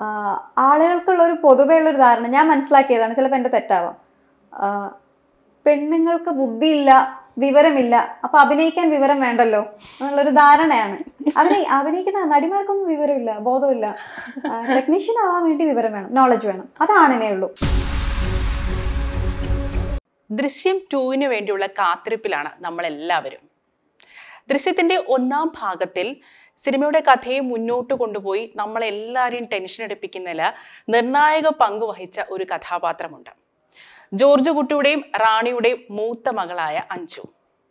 ആ, ആളുകൾക്കുള്ള ഒരു പൊതുവേ ഉള്ള ഒരു ധാരണ ഞാൻ മനസ്സിലാക്കിയതാണ് ചിലപ്പോൾ എൻ്റെ തെറ്റാവാം ആ, പെണ്ണുങ്ങൾക്ക് ബുദ്ധിയില്ല വിവരമില്ല അപ്പൊ അഭിനയിക്കാൻ വിവരം വേണ്ടല്ലോ എന്നുള്ളൊരു ധാരണയാണ് അഭിനയി അഭിനയിക്കുന്ന നടിമാർക്കൊന്നും വിവരമില്ല ബോധമില്ല ടെക്നീഷ്യൻ ആവാൻ വേണ്ടി വിവരം വേണം നോളജ് വേണം അതാണിനേ ഉള്ളൂ ദൃശ്യം ടൂവിന് വേണ്ടിയുള്ള കാത്തിരിപ്പിലാണ് നമ്മളെല്ലാവരും ദൃശ്യത്തിന്റെ ഒന്നാം ഭാഗത്തിൽ സിനിമയുടെ കഥയെ മുന്നോട്ട് കൊണ്ടുപോയി നമ്മളെല്ലാവരെയും ടെൻഷൻ എടുപ്പിക്കുന്നതിൽ നിർണായക പങ്ക് വഹിച്ച ഒരു കഥാപാത്രമുണ്ട് ജോർജ് കുട്ടിയുടെയും റാണിയുടെയും മൂത്ത മകളായ അഞ്ജു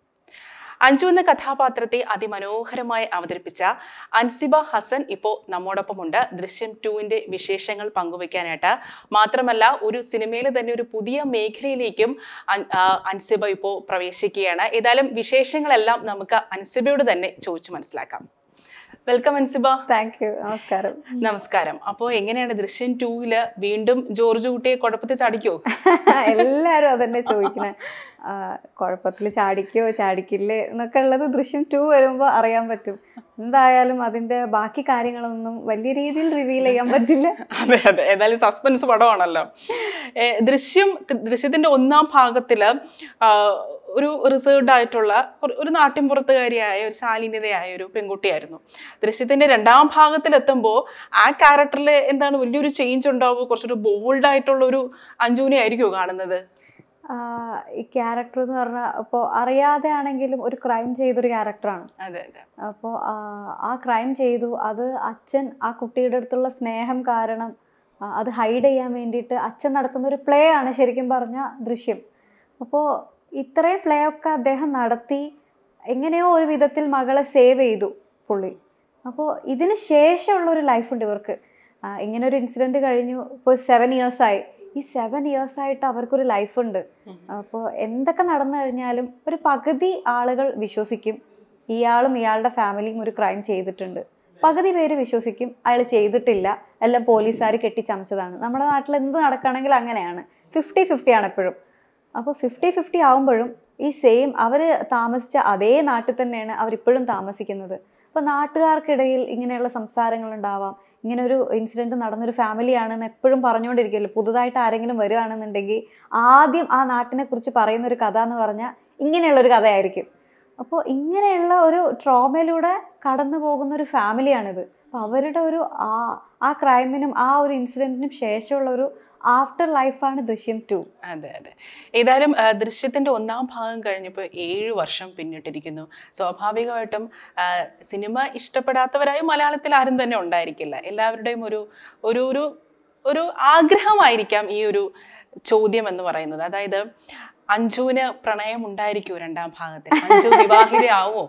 അഞ്ജു എന്ന കഥാപാത്രത്തെ അതിമനോഹരമായി അവതരിപ്പിച്ച അൻസിബ ഹസൻ ഇപ്പോൾ നമ്മോടൊപ്പമുണ്ട് ദൃശ്യം ടുവിന്റെ വിശേഷങ്ങൾ പങ്കുവെക്കാനായിട്ട് മാത്രമല്ല ഒരു സിനിമയിൽ തന്നെ ഒരു പുതിയ മേഖലയിലേക്കും അൻ- ആ, അൻസിബ ഇപ്പോൾ പ്രവേശിക്കുകയാണ് ഏതായാലും വിശേഷങ്ങളെല്ലാം നമുക്ക് അൻസിബയോട് തന്നെ ചോദിച്ചു മനസ്സിലാക്കാം വെൽക്കം അൻസിബ താങ്ക് യു നമസ്കാരം നമസ്കാരം അപ്പോൾ എങ്ങനെയാണ് ദൃശ്യം ടൂവില് വീണ്ടും ജോർജ് കുട്ടിയെ കുഴപ്പത്തിൽ ചാടിക്കോ എല്ലാരും അതന്നെ ചോദിക്കണേ കുഴപ്പത്തിൽ ചാടിക്കോ ചാടിക്കില്ലേ എന്നൊക്കെ ഉള്ളത് ദൃശ്യം ടു വരുമ്പോൾ അറിയാൻ പറ്റും എന്തായാലും അതിന്റെ ബാക്കി കാര്യങ്ങളൊന്നും വലിയ രീതിയിൽ റിവീൽ ചെയ്യാൻ പറ്റില്ല അതെ അതെ ഏതായാലും സസ്പെൻസ് പടമാണല്ലോ ഏ, ദൃശ്യം ദൃശ്യത്തിന്റെ ഒന്നാം ഭാഗത്തില് ആ, ഒരു റിസേർവ്ഡ് ആയിട്ടുള്ള ഒരു- ഒരു നാട്ടിൻപുറത്തുകാരിയായ ഒരു ശാലീനതയായ ഒരു പെൺകുട്ടിയായിരുന്നു ദൃശ്യത്തിന്റെ രണ്ടാം ഭാഗത്തിലെത്തുമ്പോൾ ആ ക്യാരക്ടറിൽ എന്താണ് വലിയൊരു ചേഞ്ച് ഉണ്ടാവുമോ കുറച്ചൊരു ബോൾഡ് ആയിട്ടുള്ള ഒരു അഞ്ജുവിനെ ആയിരിക്കുമോ കാണുന്നത് ആ, ഈ ക്യാരക്ടർ എന്ന് പറഞ്ഞാൽ ഇപ്പോൾ അറിയാതെ ആണെങ്കിലും ഒരു ക്രൈം ചെയ്തൊരു ക്യാരക്ടറാണ് അതെ അതെ അപ്പോൾ ആ ക്രൈം ചെയ്തു അത് അച്ഛൻ ആ കുട്ടിയുടെ അടുത്തുള്ള സ്നേഹം കാരണം ആ, അത് ഹൈഡ് ചെയ്യാൻ വേണ്ടിയിട്ട് അച്ഛൻ നടത്തുന്ന ഒരു പ്ലേ ആണ് ശരിക്കും പറഞ്ഞ ദൃശ്യം അപ്പോൾ ഇത്രയും പ്ലേ ഒക്കെ അദ്ദേഹം നടത്തി എങ്ങനെയോ ഒരു വിധത്തിൽ മകളെ സേവ് ചെയ്തു പുള്ളി അപ്പോൾ ഇതിന് ശേഷമുള്ള ഒരു ലൈഫുണ്ട് ഇവർക്ക് ആ, ഇങ്ങനെ ഒരു ഇൻസിഡൻറ്റ് കഴിഞ്ഞു ഇപ്പോൾ സെവൻ ഇയേഴ്സായി ഈ സെവൻ ഇയേഴ്സായിട്ട് അവർക്കൊരു ലൈഫുണ്ട് ഉം. അപ്പോൾ എന്തൊക്കെ നടന്നു കഴിഞ്ഞാലും ഒരു പകുതി ആളുകൾ വിശ്വസിക്കും ഇയാളും ഇയാളുടെ ഫാമിലിയും ഒരു ക്രൈം ചെയ്തിട്ടുണ്ട് പകുതി പേര് വിശ്വസിക്കും അയാൾ ചെയ്തിട്ടില്ല എല്ലാം പോലീസുകാർ കെട്ടിച്ചമച്ചതാണ് നമ്മുടെ നാട്ടിൽ എന്ത് നടക്കുകയാണെങ്കിലും അങ്ങനെയാണ് ഫിഫ്റ്റി ഫിഫ്റ്റി ആണ് എപ്പോഴും അപ്പോൾ ഫിഫ്റ്റി ഫിഫ്റ്റി ആവുമ്പോഴും ഈ സെയിം അവർ താമസിച്ച അതേ നാട്ടിൽ തന്നെയാണ് അവരിപ്പോഴും താമസിക്കുന്നത് അപ്പോൾ നാട്ടുകാർക്കിടയിൽ ഇങ്ങനെയുള്ള സംസാരങ്ങൾ ഉണ്ടാവാം ഇങ്ങനെ ഒരു ഇൻസിഡൻറ്റ് നടന്നൊരു ഫാമിലിയാണെന്ന് എപ്പോഴും പറഞ്ഞുകൊണ്ടിരിക്കുമല്ലോ പുതുതായിട്ട് ആരെങ്കിലും വരികയാണെന്നുണ്ടെങ്കിൽ ആദ്യം ആ നാട്ടിനെ കുറിച്ച് പറയുന്ന ഒരു കഥ എന്ന് പറഞ്ഞാൽ ഇങ്ങനെയുള്ളൊരു കഥയായിരിക്കും അപ്പോൾ ഇങ്ങനെയുള്ള ഒരു ട്രോമയിലൂടെ കടന്നു പോകുന്ന ഒരു ഫാമിലിയാണിത് അപ്പോൾ അവരുടെ ഒരു ആ ആ ക്രൈമിനും ആ ഒരു ഇൻസിഡൻറ്റിനും ശേഷമുള്ള ഒരു ആഫ്റ്റർ ലൈഫാണ് ദൃശ്യം ടു അതെ അതെ ഏതായാലും ആ, ദൃശ്യത്തിന്റെ ഒന്നാം ഭാഗം കഴിഞ്ഞപ്പോൾ ഏഴ് വർഷം പിന്നിട്ടിരിക്കുന്നു സ്വാഭാവികമായിട്ടും ആ, സിനിമ ഇഷ്ടപ്പെടാത്തവരായി മലയാളത്തിൽ ആരും തന്നെ ഉണ്ടായിരിക്കില്ല എല്ലാവരുടെയും ഒരു ഒരു ഒരു ഒരു ആഗ്രഹമായിരിക്കാം ഈ ഒരു ചോദ്യം എന്ന് പറയുന്നത് അതായത് അഞ്ജുവിന് പ്രണയം ഉണ്ടായിരിക്കുമോ രണ്ടാം ഭാഗത്തിൽ അഞ്ജു വിവാഹിതയാവോ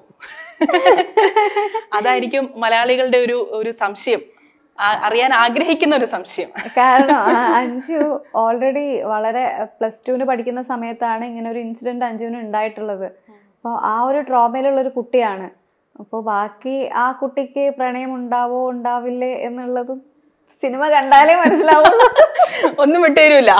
അതായിരിക്കും മലയാളികളുടെ ഒരു ഒരു സംശയം ആ- അറിയാൻ ആഗ്രഹിക്കുന്ന ഒരു സംശയം കാരണം ആ അഞ്ജു ഓൾറെഡി വളരെ പ്ലസ് ടുവിന് പഠിക്കുന്ന സമയത്താണ് ഇങ്ങനെ ഒരു ഇൻസിഡന്റ് അഞ്ജുവിന് ഉണ്ടായിട്ടുള്ളത് അപ്പോൾ ആ ഒരു ട്രോമയിലുള്ള ഒരു കുട്ടിയാണ് അപ്പോൾ ബാക്കി ആ കുട്ടിക്ക് പ്രണയം ഉണ്ടാവോ ഉണ്ടാവില്ലേ എന്നുള്ളതും സിനിമ കണ്ടാലേ മനസ്സിലാവുള്ളൂ ഒന്നും വിട്ടുതരില്ല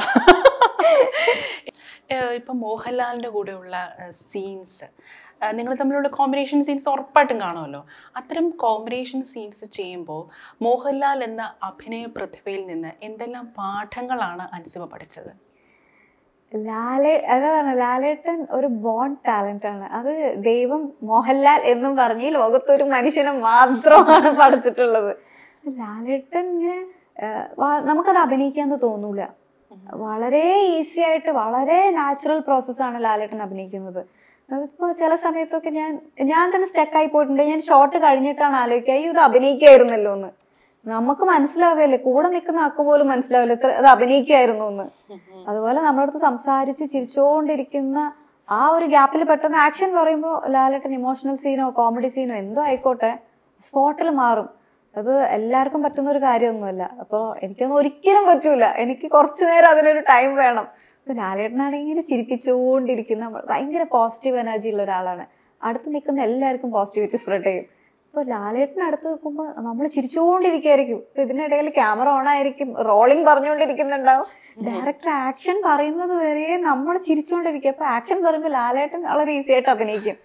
ഇപ്പൊ മോഹൻലാലിന്റെ കൂടെയുള്ള സീൻസ് നിങ്ങൾ തമ്മിലുള്ള കോമ്പിനേഷൻ സീൻസ് ഉറപ്പായിട്ടും കാണുമല്ലോ അത്തരം കോമ്പിനേഷൻ സീൻസ് ചെയ്യുമ്പോൾ മോഹൻലാൽ എന്ന അഭിനയ പ്രതിഭയിൽ നിന്ന് എന്തെല്ലാം പാഠങ്ങളാണ് അൻസിമ പഠിച്ചത് ലാലേ അതാ പറഞ്ഞ ലാലേട്ടൻ ഒരു ബോൺ ടാലന്റ് ആണ് അത് ദൈവം മോഹൻലാൽ എന്നും പറഞ്ഞ് ഈ ലോകത്തൊരു മനുഷ്യനെ മാത്രമാണ് പഠിച്ചിട്ടുള്ളത് ലാലേട്ടൻ ഇങ്ങനെ ആ, വ- നമുക്കത് അഭിനയിക്കാന്ന് തോന്നൂല വളരെ ഈസി ആയിട്ട് വളരെ നാച്ചുറൽ പ്രോസസ്സാണ് ലാലേട്ടൻ അഭിനയിക്കുന്നത് ഇപ്പോൾ ചില സമയത്തൊക്കെ ഞാൻ ഞാൻ തന്നെ സ്റ്റക്കായി പോയിട്ടുണ്ട് ഞാൻ ഷോട്ട് കഴിഞ്ഞിട്ടാണ് ആലോചിക്കുക അയ്യോ ഇത് അഭിനയിക്കായിരുന്നല്ലോ എന്ന് നമുക്ക് മനസ്സിലാവില്ലേ കൂടെ നിൽക്കുന്ന ആൾക്ക് പോലും മനസ്സിലാവില്ല ഇത്ര അത് അഭിനയിക്കായിരുന്നു എന്ന് അതുപോലെ നമ്മുടെ അടുത്ത് സംസാരിച്ച് ചിരിച്ചുകൊണ്ടിരിക്കുന്ന ആ ഒരു ഗ്യാപ്പിൽ പെട്ടെന്ന് ആക്ഷൻ പറയുമ്പോൾ ലാലേട്ടൻ ഇമോഷണൽ സീനോ കോമഡി സീനോ എന്തോ ആയിക്കോട്ടെ സ്പോട്ടിൽ മാറും അത് എല്ലാവർക്കും പറ്റുന്ന ഒരു കാര്യമൊന്നുമല്ല അപ്പോൾ എനിക്കൊന്നും ഒരിക്കലും പറ്റൂല എനിക്ക് കുറച്ചു നേരം അതിനൊരു ടൈം വേണം ഇപ്പൊ ലാലേട്ടനാണെങ്കിൽ ചിരിപ്പിച്ചുകൊണ്ടിരിക്കുന്ന ഭയങ്കര പോസിറ്റീവ് എനർജി ഉള്ള ഒരാളാണ് അടുത്ത് നിൽക്കുന്ന എല്ലാവർക്കും പോസിറ്റിവിറ്റി സ്പ്രെഡ് ചെയ്യും അപ്പോൾ ലാലേട്ടന് അടുത്ത് നിൽക്കുമ്പോൾ നമ്മൾ ചിരിച്ചുകൊണ്ടിരിക്കുകയായിരിക്കും ഇപ്പൊ ഇതിനിടയിൽ ക്യാമറ ഓൺ ആയിരിക്കും റോളിംഗ് പറഞ്ഞുകൊണ്ടിരിക്കുന്നുണ്ടാവും ഡയറക്ടർ ആക്ഷൻ പറയുന്നത് വരെ നമ്മൾ ചിരിച്ചുകൊണ്ടിരിക്കും അപ്പൊ ആക്ഷൻ പറയുമ്പോൾ ലാലേട്ടൻ വളരെ ഈസി ആയിട്ട് അഭിനയിക്കും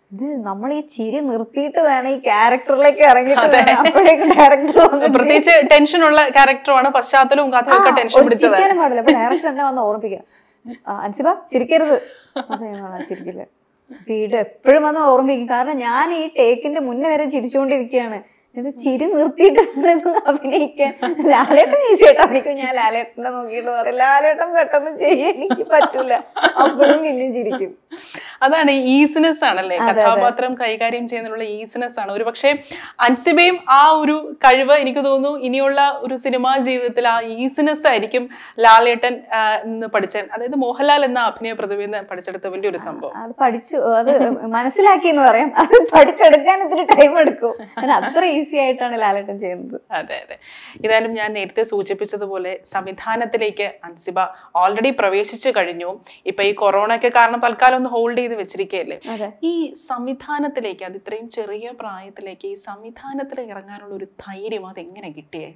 ഇത് നമ്മൾ ഈ ചിരി നിർത്തിയിട്ട് വേണം ഈ ക്യാരക്ടറിലേക്ക് ഇറങ്ങിയിട്ട് വേണം അപ്പോഴേക്കും ഡയറക്ടർ പ്രത്യേകിച്ച് ടെൻഷനുള്ള ക്യാരക്ടറാണ് പശ്ചാത്തലവും കഥയൊക്കെ ടെൻഷൻ പിടിച്ചത് ചിരിക്കാനും പാടില്ല അപ്പൊ ഡയറക്ടർ എന്നെ വന്ന് ഓർമ്മിപ്പിക്കുക ആ, അൻസിബ ചിരിക്കരുത് അപ്പൊ ഞാൻ പറഞ്ഞു, ചിരിക്കില്ല വീട് എപ്പോഴും വന്ന് ഓർമ്മിപ്പിക്കും കാരണം ഞാൻ ഈ ടേക്കിന്റെ മുന്നേ വരെ ചിരിച്ചുകൊണ്ടിരിക്കുകയാണ് ഇത് ചിരി നിർത്തിയിട്ട് വേണം ഇത് അഭിനയിക്കാൻ ലാലേട്ടൻ ഈസി ആയിട്ട് അഭിനയിക്കും ഞാൻ ലാലേട്ടനെ നോക്കിയിട്ട് പറയും ലാലേട്ടൻ പെട്ടെന്ന് ചെയ്യാൻ എനിക്ക് പറ്റൂല അപ്പോഴും പിന്നെയും ചിരിക്കും അതാണ് ഈസിനെസ് ആണല്ലേ കഥാപാത്രം കൈകാര്യം ചെയ്യുന്നതിനുള്ള ഈസിനെസ് ആണ് ഒരു പക്ഷേ അൻസിബയും ആ ഒരു കഴിവ് എനിക്ക് തോന്നുന്നു ഇനിയുള്ള ഒരു സിനിമാ ജീവിതത്തിൽ ആ ഈസിനെസ് ആയിരിക്കും ലാലേട്ടൻ ആ, നിന്ന് പഠിച്ച അതായത് മോഹൻലാൽ എന്ന അഭിനയ പ്രതിഭയിൽ നിന്ന് പഠിച്ചെടുത്ത വലിയൊരു സംഭവം അത് പഠിച്ചു അത് മനസ്സിലാക്കി എന്ന് പറയാം അത് പഠിച്ചെടുക്കാൻ ഇത്തിരി ടൈം എടുക്കും കാരണം അത്ര ഈസി ആയിട്ടാണ് ലാലേട്ടൻ ചെയ്യുന്നത് അതെ അതെ ഏതായാലും ഞാൻ നേരത്തെ സൂചിപ്പിച്ചതുപോലെ സംവിധാനത്തിലേക്ക് അൻസിബ ഓൾറെഡി പ്രവേശിച്ചു കഴിഞ്ഞു ഇപ്പൊ ഈ കൊറോണ ഒക്കെ കാരണം തൽക്കാലം ഒന്ന് ഹോൾഡ് ചെയ്ത് വെച്ചിരിക്കുകയല്ലേ അതെ ഈ സംവിധാനത്തിലേക്ക് അത് ഇത്രയും ചെറിയ പ്രായത്തിലേക്ക് ഈ സംവിധാനത്തിൽ ഇറങ്ങാനുള്ള ഒരു ധൈര്യം അത് എങ്ങനെ കിട്ടിയേ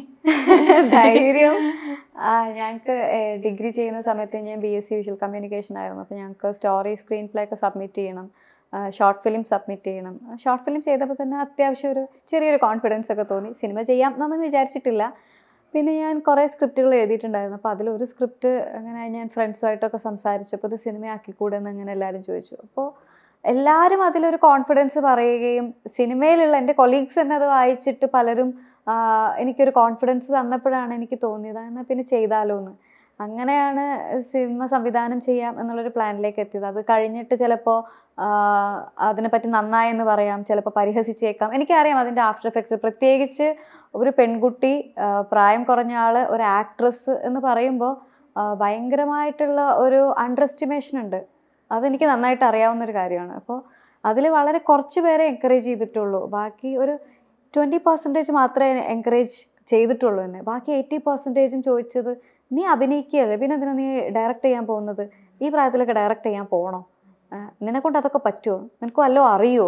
ധൈര്യം ആ, ഞങ്ങൾക്ക് ഡിഗ്രി ചെയ്യുന്ന സമയത്ത് ഞാൻ B S C visual communication ആയിരുന്നു അപ്പോൾ ഞങ്ങൾക്ക് സ്റ്റോറി സ്ക്രീൻ പ്ലേ ഒക്കെ സബ്മിറ്റ് ചെയ്യണം ഷോർട്ട് ഫിലിം സബ്മിറ്റ് ചെയ്യണം ഷോർട്ട് ഫിലിം ചെയ്തപ്പോൾ തന്നെ അത്യാവശ്യം ഒരു ചെറിയൊരു കോൺഫിഡൻസ് ഒക്കെ തോന്നി സിനിമ ചെയ്യാം എന്നൊന്നും വിചാരിച്ചിട്ടില്ല പിന്നെ ഞാൻ കുറേ സ്ക്രിപ്റ്റുകൾ എഴുതിയിട്ടുണ്ടായിരുന്നു അപ്പോൾ അതിലൊരു സ്ക്രിപ്റ്റ് അങ്ങനെ ഞാൻ ഫ്രണ്ട്സുമായിട്ടൊക്കെ സംസാരിച്ചപ്പോൾ ഇത് സിനിമയാക്കിക്കൂടെ എന്ന് അങ്ങനെ എല്ലാവരും ചോദിച്ചു അപ്പോൾ എല്ലാവരും അതിലൊരു കോൺഫിഡൻസ് പറയുകയും സിനിമയിലുള്ള എൻ്റെ കൊളീഗ്സ് തന്നെ അത് വായിച്ചിട്ട് പലരും ആ, എനിക്കൊരു കോൺഫിഡൻസ് തന്നപ്പോഴാണ് എനിക്ക് തോന്നിയത് എന്നാൽ പിന്നെ ചെയ്താലോ എന്ന് അങ്ങനെയാണ് സിനിമ സംവിധാനം ചെയ്യാം എന്നുള്ളൊരു പ്ലാനിലേക്ക് എത്തിയത് അത് കഴിഞ്ഞിട്ട് ചിലപ്പോൾ അതിനെപ്പറ്റി നന്നായെന്ന് പറയാം ചിലപ്പോൾ പരിഹസിച്ചേക്കാം എനിക്കറിയാം അതിൻ്റെ ആഫ്റ്റർ എഫക്ട്സ് പ്രത്യേകിച്ച് ഒരു പെൺകുട്ടി ആ, പ്രായം കുറഞ്ഞ ആൾ ഒരു ആക്ട്രസ് എന്ന് പറയുമ്പോൾ ആ, ഭയങ്കരമായിട്ടുള്ള ഒരു അണ്ടർ എസ്റ്റിമേഷൻ ഉണ്ട് അതെനിക്ക് നന്നായിട്ട് അറിയാവുന്ന ഒരു കാര്യമാണ് അപ്പോൾ അതിൽ വളരെ കുറച്ച് പേരെ എൻകറേജ് ചെയ്തിട്ടുള്ളൂ ബാക്കി ഒരു ട്വൻറ്റി പെർസെൻറ്റേജ് മാത്രമേ എൻകറേജ് ചെയ്തിട്ടുള്ളൂ എന്നെ ബാക്കി എയ്റ്റി പെർസെൻറ്റേജും ചോദിച്ചത് നീ അഭിനയിക്കുകയല്ലേ പിന്നെ എന്തിനാ നീ ഡയറക്റ്റ് ചെയ്യാൻ പോകുന്നത് ഈ പ്രായത്തിലൊക്കെ ഡയറക്റ്റ് ചെയ്യാൻ പോകണോ നിന്നെ കൊണ്ട് അതൊക്കെ പറ്റുമോ നിനക്ക് വല്ലതും അറിയുമോ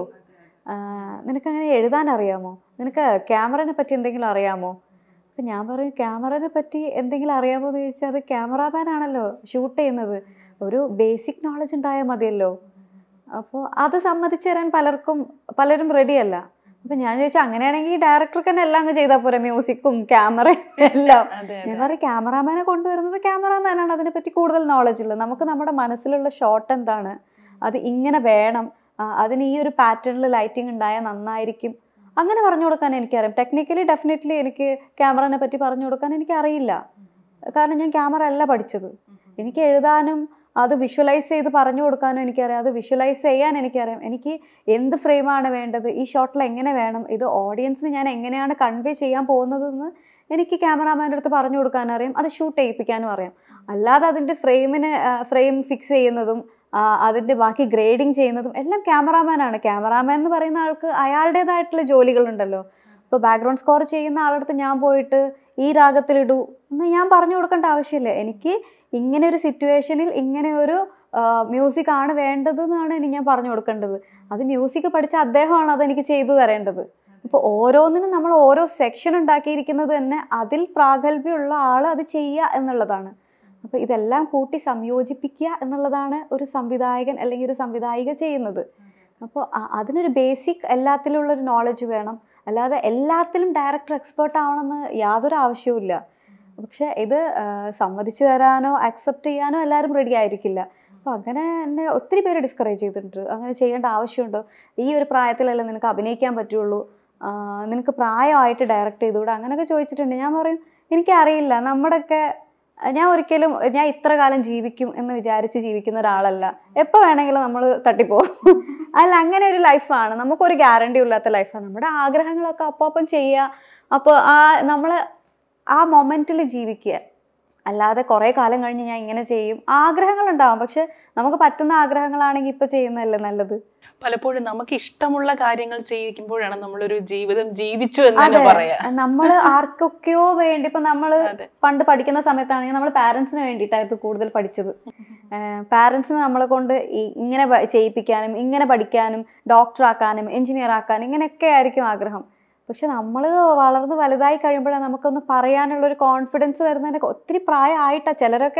നിനക്കങ്ങനെ എഴുതാൻ അറിയാമോ നിനക്ക് ക്യാമറനെ പറ്റി എന്തെങ്കിലും അറിയാമോ അപ്പം ഞാൻ പറയും ക്യാമറനെ പറ്റി എന്തെങ്കിലും അറിയാമോ എന്ന് ചോദിച്ചാൽ അത് ക്യാമറാമാൻ ആണല്ലോ ഷൂട്ട് ചെയ്യുന്നത് ഒരു ബേസിക് നോളജ് ഉണ്ടായാൽ മതിയല്ലോ അപ്പോൾ അത് സമ്മതിച്ചു തരാൻ പലർക്കും പലരും റെഡിയല്ല അപ്പം ഞാൻ ചോദിച്ചു അങ്ങനെയാണെങ്കിൽ ഡയറക്ടർക്ക് തന്നെ എല്ലാം അങ്ങ് ചെയ്താൽ പോരെ മ്യൂസിക്കും ക്യാമറയും എല്ലാം അതെ ഞാൻ പറയും ക്യാമറാമാനെ കൊണ്ടുവരുന്നത് ക്യാമറാമാനാണ് അതിനെപ്പറ്റി കൂടുതൽ നോളജ് ഉള്ളത് നമുക്ക് നമ്മുടെ മനസ്സിലുള്ള ഷോട്ട് എന്താണ് അത് ഇങ്ങനെ വേണം ആ, അതിന് ഈ ഒരു പാറ്റേണിൽ ലൈറ്റിംഗ് ഉണ്ടായാൽ നന്നായിരിക്കും അങ്ങനെ പറഞ്ഞു കൊടുക്കാൻ എനിക്കറിയാം ടെക്നിക്കലി ഡെഫിനറ്റ്ലി എനിക്ക് ക്യാമറനെ പറ്റി പറഞ്ഞു കൊടുക്കാൻ എനിക്ക് അറിയില്ല കാരണം ഞാൻ ക്യാമറ അല്ല പഠിച്ചത് എനിക്ക് എഴുതാനും അത് വിഷ്വലൈസ് ചെയ്ത് പറഞ്ഞു കൊടുക്കാനും എനിക്കറിയാം അത് വിഷ്വലൈസ് ചെയ്യാൻ എനിക്കറിയാം എനിക്ക് എന്ത് ഫ്രെയിമാണ് വേണ്ടത് ഈ ഷോട്ടിൽ എങ്ങനെ വേണം ഇത് ഓഡിയൻസിന് ഞാൻ എങ്ങനെയാണ് കൺവേ ചെയ്യാൻ പോകുന്നതെന്ന് എനിക്ക് ക്യാമറാമാൻ്റെ അടുത്ത് പറഞ്ഞു കൊടുക്കാനും അറിയാം അത് ഷൂട്ട് ചെയ്യിപ്പിക്കാനും അറിയാം അല്ലാതെ അതിൻ്റെ ഫ്രെയിമിന് ഫ്രെയിം ഫിക്സ് ചെയ്യുന്നതും ആ, അതിൻ്റെ ബാക്കി ഗ്രേഡിങ് ചെയ്യുന്നതും എല്ലാം ക്യാമറാമാനാണ് ക്യാമറാമാൻ എന്ന് പറയുന്ന ആൾക്ക് അയാളുടേതായിട്ടുള്ള ജോലികളുണ്ടല്ലോ ഇപ്പോൾ ബാക്ക്ഗ്രൗണ്ട് സ്കോർ ചെയ്യുന്ന ആളടുത്ത് ഞാൻ പോയിട്ട് ഈ രാഗത്തിലിടൂ എന്ന് ഞാൻ പറഞ്ഞു കൊടുക്കേണ്ട ആവശ്യമില്ല എനിക്ക് ഇങ്ങനെ ഒരു സിറ്റുവേഷനിൽ ഇങ്ങനെ ഒരു മ്യൂസിക് ആണ് വേണ്ടത് എന്നാണ് ഇനി ഞാൻ പറഞ്ഞു കൊടുക്കേണ്ടത് അത് മ്യൂസിക് പഠിച്ച അദ്ദേഹമാണ് അതെനിക്ക് ചെയ്തു തരേണ്ടത് ഇപ്പോൾ ഓരോന്നിനും നമ്മൾ ഓരോ സെക്ഷൻ ഉണ്ടാക്കിയിരിക്കുന്നത് തന്നെ അതിൽ പ്രാഗൽഭ്യമുള്ള ആൾ അത് ചെയ്യുക എന്നുള്ളതാണ് അപ്പോൾ ഇതെല്ലാം കൂട്ടി സംയോജിപ്പിക്കുക എന്നുള്ളതാണ് ഒരു സംവിധായകൻ അല്ലെങ്കിൽ ഒരു സംവിധായിക ചെയ്യുന്നത് അപ്പോൾ അതിനൊരു ബേസിക് എല്ലാത്തിലുള്ള ഒരു നോളജ് വേണം അല്ലാതെ എല്ലാത്തിലും ഡയറക്ടർ എക്സ്പേർട്ട് ആവണമെന്ന് യാതൊരു ആവശ്യവുമില്ല പക്ഷെ ഇത് ആ, സമ്മതിച്ചു തരാനോ അക്സെപ്റ്റ് ചെയ്യാനോ എല്ലാവരും റെഡി ആയിരിക്കില്ല അപ്പോൾ അങ്ങനെ എന്നെ ഒത്തിരി പേര് ഡിസ്കറേജ് ചെയ്തിട്ടുണ്ട് അങ്ങനെ ചെയ്യേണ്ട ആവശ്യമുണ്ടോ ഈ ഒരു പ്രായത്തിലല്ലേ നിനക്ക് അഭിനയിക്കാൻ പറ്റുള്ളൂ ആ, നിനക്ക് പ്രായമായിട്ട് ഡയറക്റ്റ് ചെയ്തുകൂടെ അങ്ങനെയൊക്കെ ചോദിച്ചിട്ടുണ്ട് ഞാൻ പറയും എനിക്കറിയില്ല നമ്മുടെയൊക്കെ ഞാൻ ഒരിക്കലും ഞാൻ ഇത്ര കാലം ജീവിക്കും എന്ന് വിചാരിച്ച് ജീവിക്കുന്ന ഒരാളല്ല എപ്പോൾ വേണമെങ്കിലും നമ്മൾ തട്ടിപ്പോകും അല്ല അങ്ങനെ ഒരു ലൈഫാണ് നമുക്കൊരു ഗ്യാരണ്ടി ഇല്ലാത്ത ലൈഫാണ് നമ്മുടെ ആഗ്രഹങ്ങളൊക്കെ അപ്പം അപ്പം ചെയ്യുക അപ്പോൾ ആ നമ്മൾ ആ മൊമെൻറ്റിൽ ജീവിക്കുക അല്ലാതെ കുറേ കാലം കഴിഞ്ഞ് ഞാൻ ഇങ്ങനെ ചെയ്യും ആഗ്രഹങ്ങളുണ്ടാവും പക്ഷെ നമുക്ക് പറ്റുന്ന ആഗ്രഹങ്ങളാണെങ്കിൽ ഇപ്പം ചെയ്യുന്നതല്ലേ നല്ലത് പലപ്പോഴും നമുക്ക് ഇഷ്ടമുള്ള കാര്യങ്ങൾ ചെയ്യിക്കുമ്പോഴാണ് നമ്മളൊരു ജീവിതം ജീവിച്ചു എന്ന് തന്നെ അതെ. പറയാ നമ്മൾ ആർക്കൊക്കെയോ വേണ്ടി ഇപ്പൊ നമ്മൾ അതെ. പണ്ട് പഠിക്കുന്ന സമയത്താണെങ്കിൽ നമ്മൾ പാരന്റ്സിന് വേണ്ടിയിട്ടായിരുന്നു കൂടുതൽ പഠിച്ചത് പാരന്റ്സിന് നമ്മളെ കൊണ്ട് ഈ- ഇങ്ങനെ പ- ചെയ്യിപ്പിക്കാനും ഇങ്ങനെ പഠിക്കാനും ഡോക്ടർ ആക്കാനും എഞ്ചിനീയർ ആക്കാനും ഇങ്ങനെയൊക്കെ ആയിരിക്കും ആഗ്രഹം പക്ഷെ നമ്മൾ വളർന്ന് വലുതായി കഴിയുമ്പോഴാണ് നമുക്കൊന്ന് പറയാനുള്ള ഒരു കോൺഫിഡൻസ് വരുന്നതിന് ഒത്തിരി പ്രായമായിട്ടാ ചിലരൊക്കെ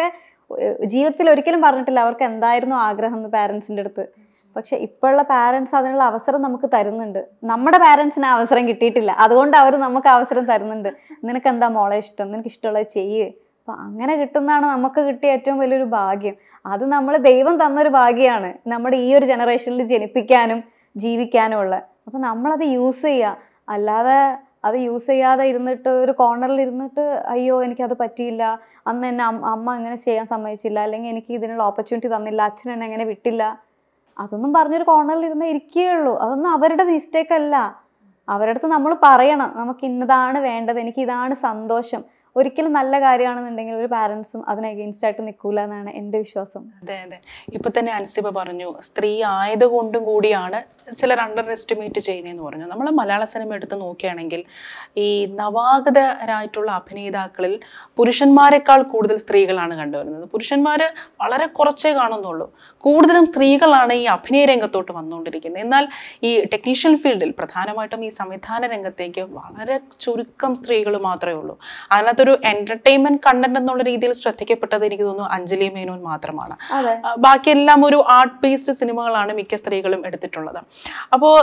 ഏഹ് ജീവിതത്തിൽ ഒരിക്കലും പറഞ്ഞിട്ടില്ല അവർക്ക് എന്തായിരുന്നു ആഗ്രഹം എന്ന് പാരൻസിൻ്റെ അടുത്ത് പക്ഷെ ഇപ്പോഴുള്ള പാരൻസ് അതിനുള്ള അവസരം നമുക്ക് തരുന്നുണ്ട് നമ്മുടെ പാരൻസിന് ആ അവസരം കിട്ടിയിട്ടില്ല അതുകൊണ്ട് അവർ നമുക്ക് അവസരം തരുന്നുണ്ട് നിനക്ക് എന്താ മോളെ ഇഷ്ടം നിനക്ക് ഇഷ്ടമുള്ളത് ചെയ്യ് അപ്പൊ അങ്ങനെ കിട്ടുന്നതാണ് നമുക്ക് കിട്ടിയ ഏറ്റവും വലിയൊരു ഭാഗ്യം അത് നമ്മൾ ദൈവം തന്നൊരു ഭാഗ്യമാണ് നമ്മുടെ ഈ ഒരു ജനറേഷനിൽ ജനിപ്പിക്കാനും ജീവിക്കാനും ഉള്ള അപ്പൊ നമ്മളത് യൂസ് ചെയ്യുക അല്ലാതെ അത് യൂസ് ചെയ്യാതെ ഇരുന്നിട്ട് ഒരു കോർണറിൽ ഇരുന്നിട്ട് അയ്യോ എനിക്കത് പറ്റിയില്ല അന്ന് എന്നെ അമ്മ അമ്മ അങ്ങനെ ചെയ്യാൻ സമ്മതിച്ചില്ല അല്ലെങ്കിൽ എനിക്ക് ഇതിനുള്ള ഓപ്പർച്യൂണിറ്റി തന്നില്ല അച്ഛൻ എന്നെ അങ്ങനെ വിട്ടില്ല അതൊന്നും പറഞ്ഞൊരു കോർണറിൽ ഇരുന്ന് ഇരിക്കുകയുള്ളൂ അതൊന്നും അവരുടെ മിസ്റ്റേക്ക് അല്ല അവരുടെ അടുത്ത് നമ്മൾ പറയണം നമുക്ക് ഇന്നതാണ് വേണ്ടത് എനിക്ക് ഇതാണ് സന്തോഷം ഒരിക്കലും നല്ല കാര്യമാണെന്നുണ്ടെങ്കിൽ ഒരു പാരൻസും അതിന് അഗെയിൻസ്റ്റ് ആയിട്ട് നിൽക്കൂല എന്നാണ് എൻ്റെ വിശ്വാസം അതെ അതെ ഇപ്പൊ തന്നെ അൻസിബ പറഞ്ഞു സ്ത്രീ ആയതുകൊണ്ടും കൂടിയാണ് ചിലർ അണ്ടർ എസ്റ്റിമേറ്റ് ചെയ്യുന്നതെന്ന് പറഞ്ഞു നമ്മൾ മലയാള സിനിമ എടുത്ത് നോക്കുകയാണെങ്കിൽ ഈ നവാഗതരായിട്ടുള്ള അഭിനേതാക്കളിൽ പുരുഷന്മാരെക്കാൾ കൂടുതൽ സ്ത്രീകളാണ് കണ്ടുവരുന്നത് പുരുഷന്മാർ വളരെ കുറച്ചേ കാണുന്നുള്ളൂ കൂടുതലും സ്ത്രീകളാണ് ഈ അഭിനയ രംഗത്തോട്ട് വന്നുകൊണ്ടിരിക്കുന്നത് എന്നാൽ ഈ ടെക്നീഷ്യൻ ഫീൽഡിൽ പ്രധാനമായിട്ടും ഈ സംവിധാന രംഗത്തേക്ക് വളരെ ചുരുക്കം സ്ത്രീകൾ മാത്രമേ ഉള്ളൂ അതിനകത്തൊരു എന്റർടൈൻമെന്റ് കണ്ടന്റ് എന്നുള്ള രീതിയിൽ ശ്രദ്ധിക്കപ്പെട്ടത് എനിക്ക് തോന്നുന്നു അഞ്ജലി മേനോൻ മാത്രമാണ് അതെ ആ, ബാക്കിയെല്ലാം ഒരു ആർട്ട് ബേസ്ഡ് സിനിമകളാണ് മിക്ക സ്ത്രീകളും എടുത്തിട്ടുള്ളത് അപ്പോൾ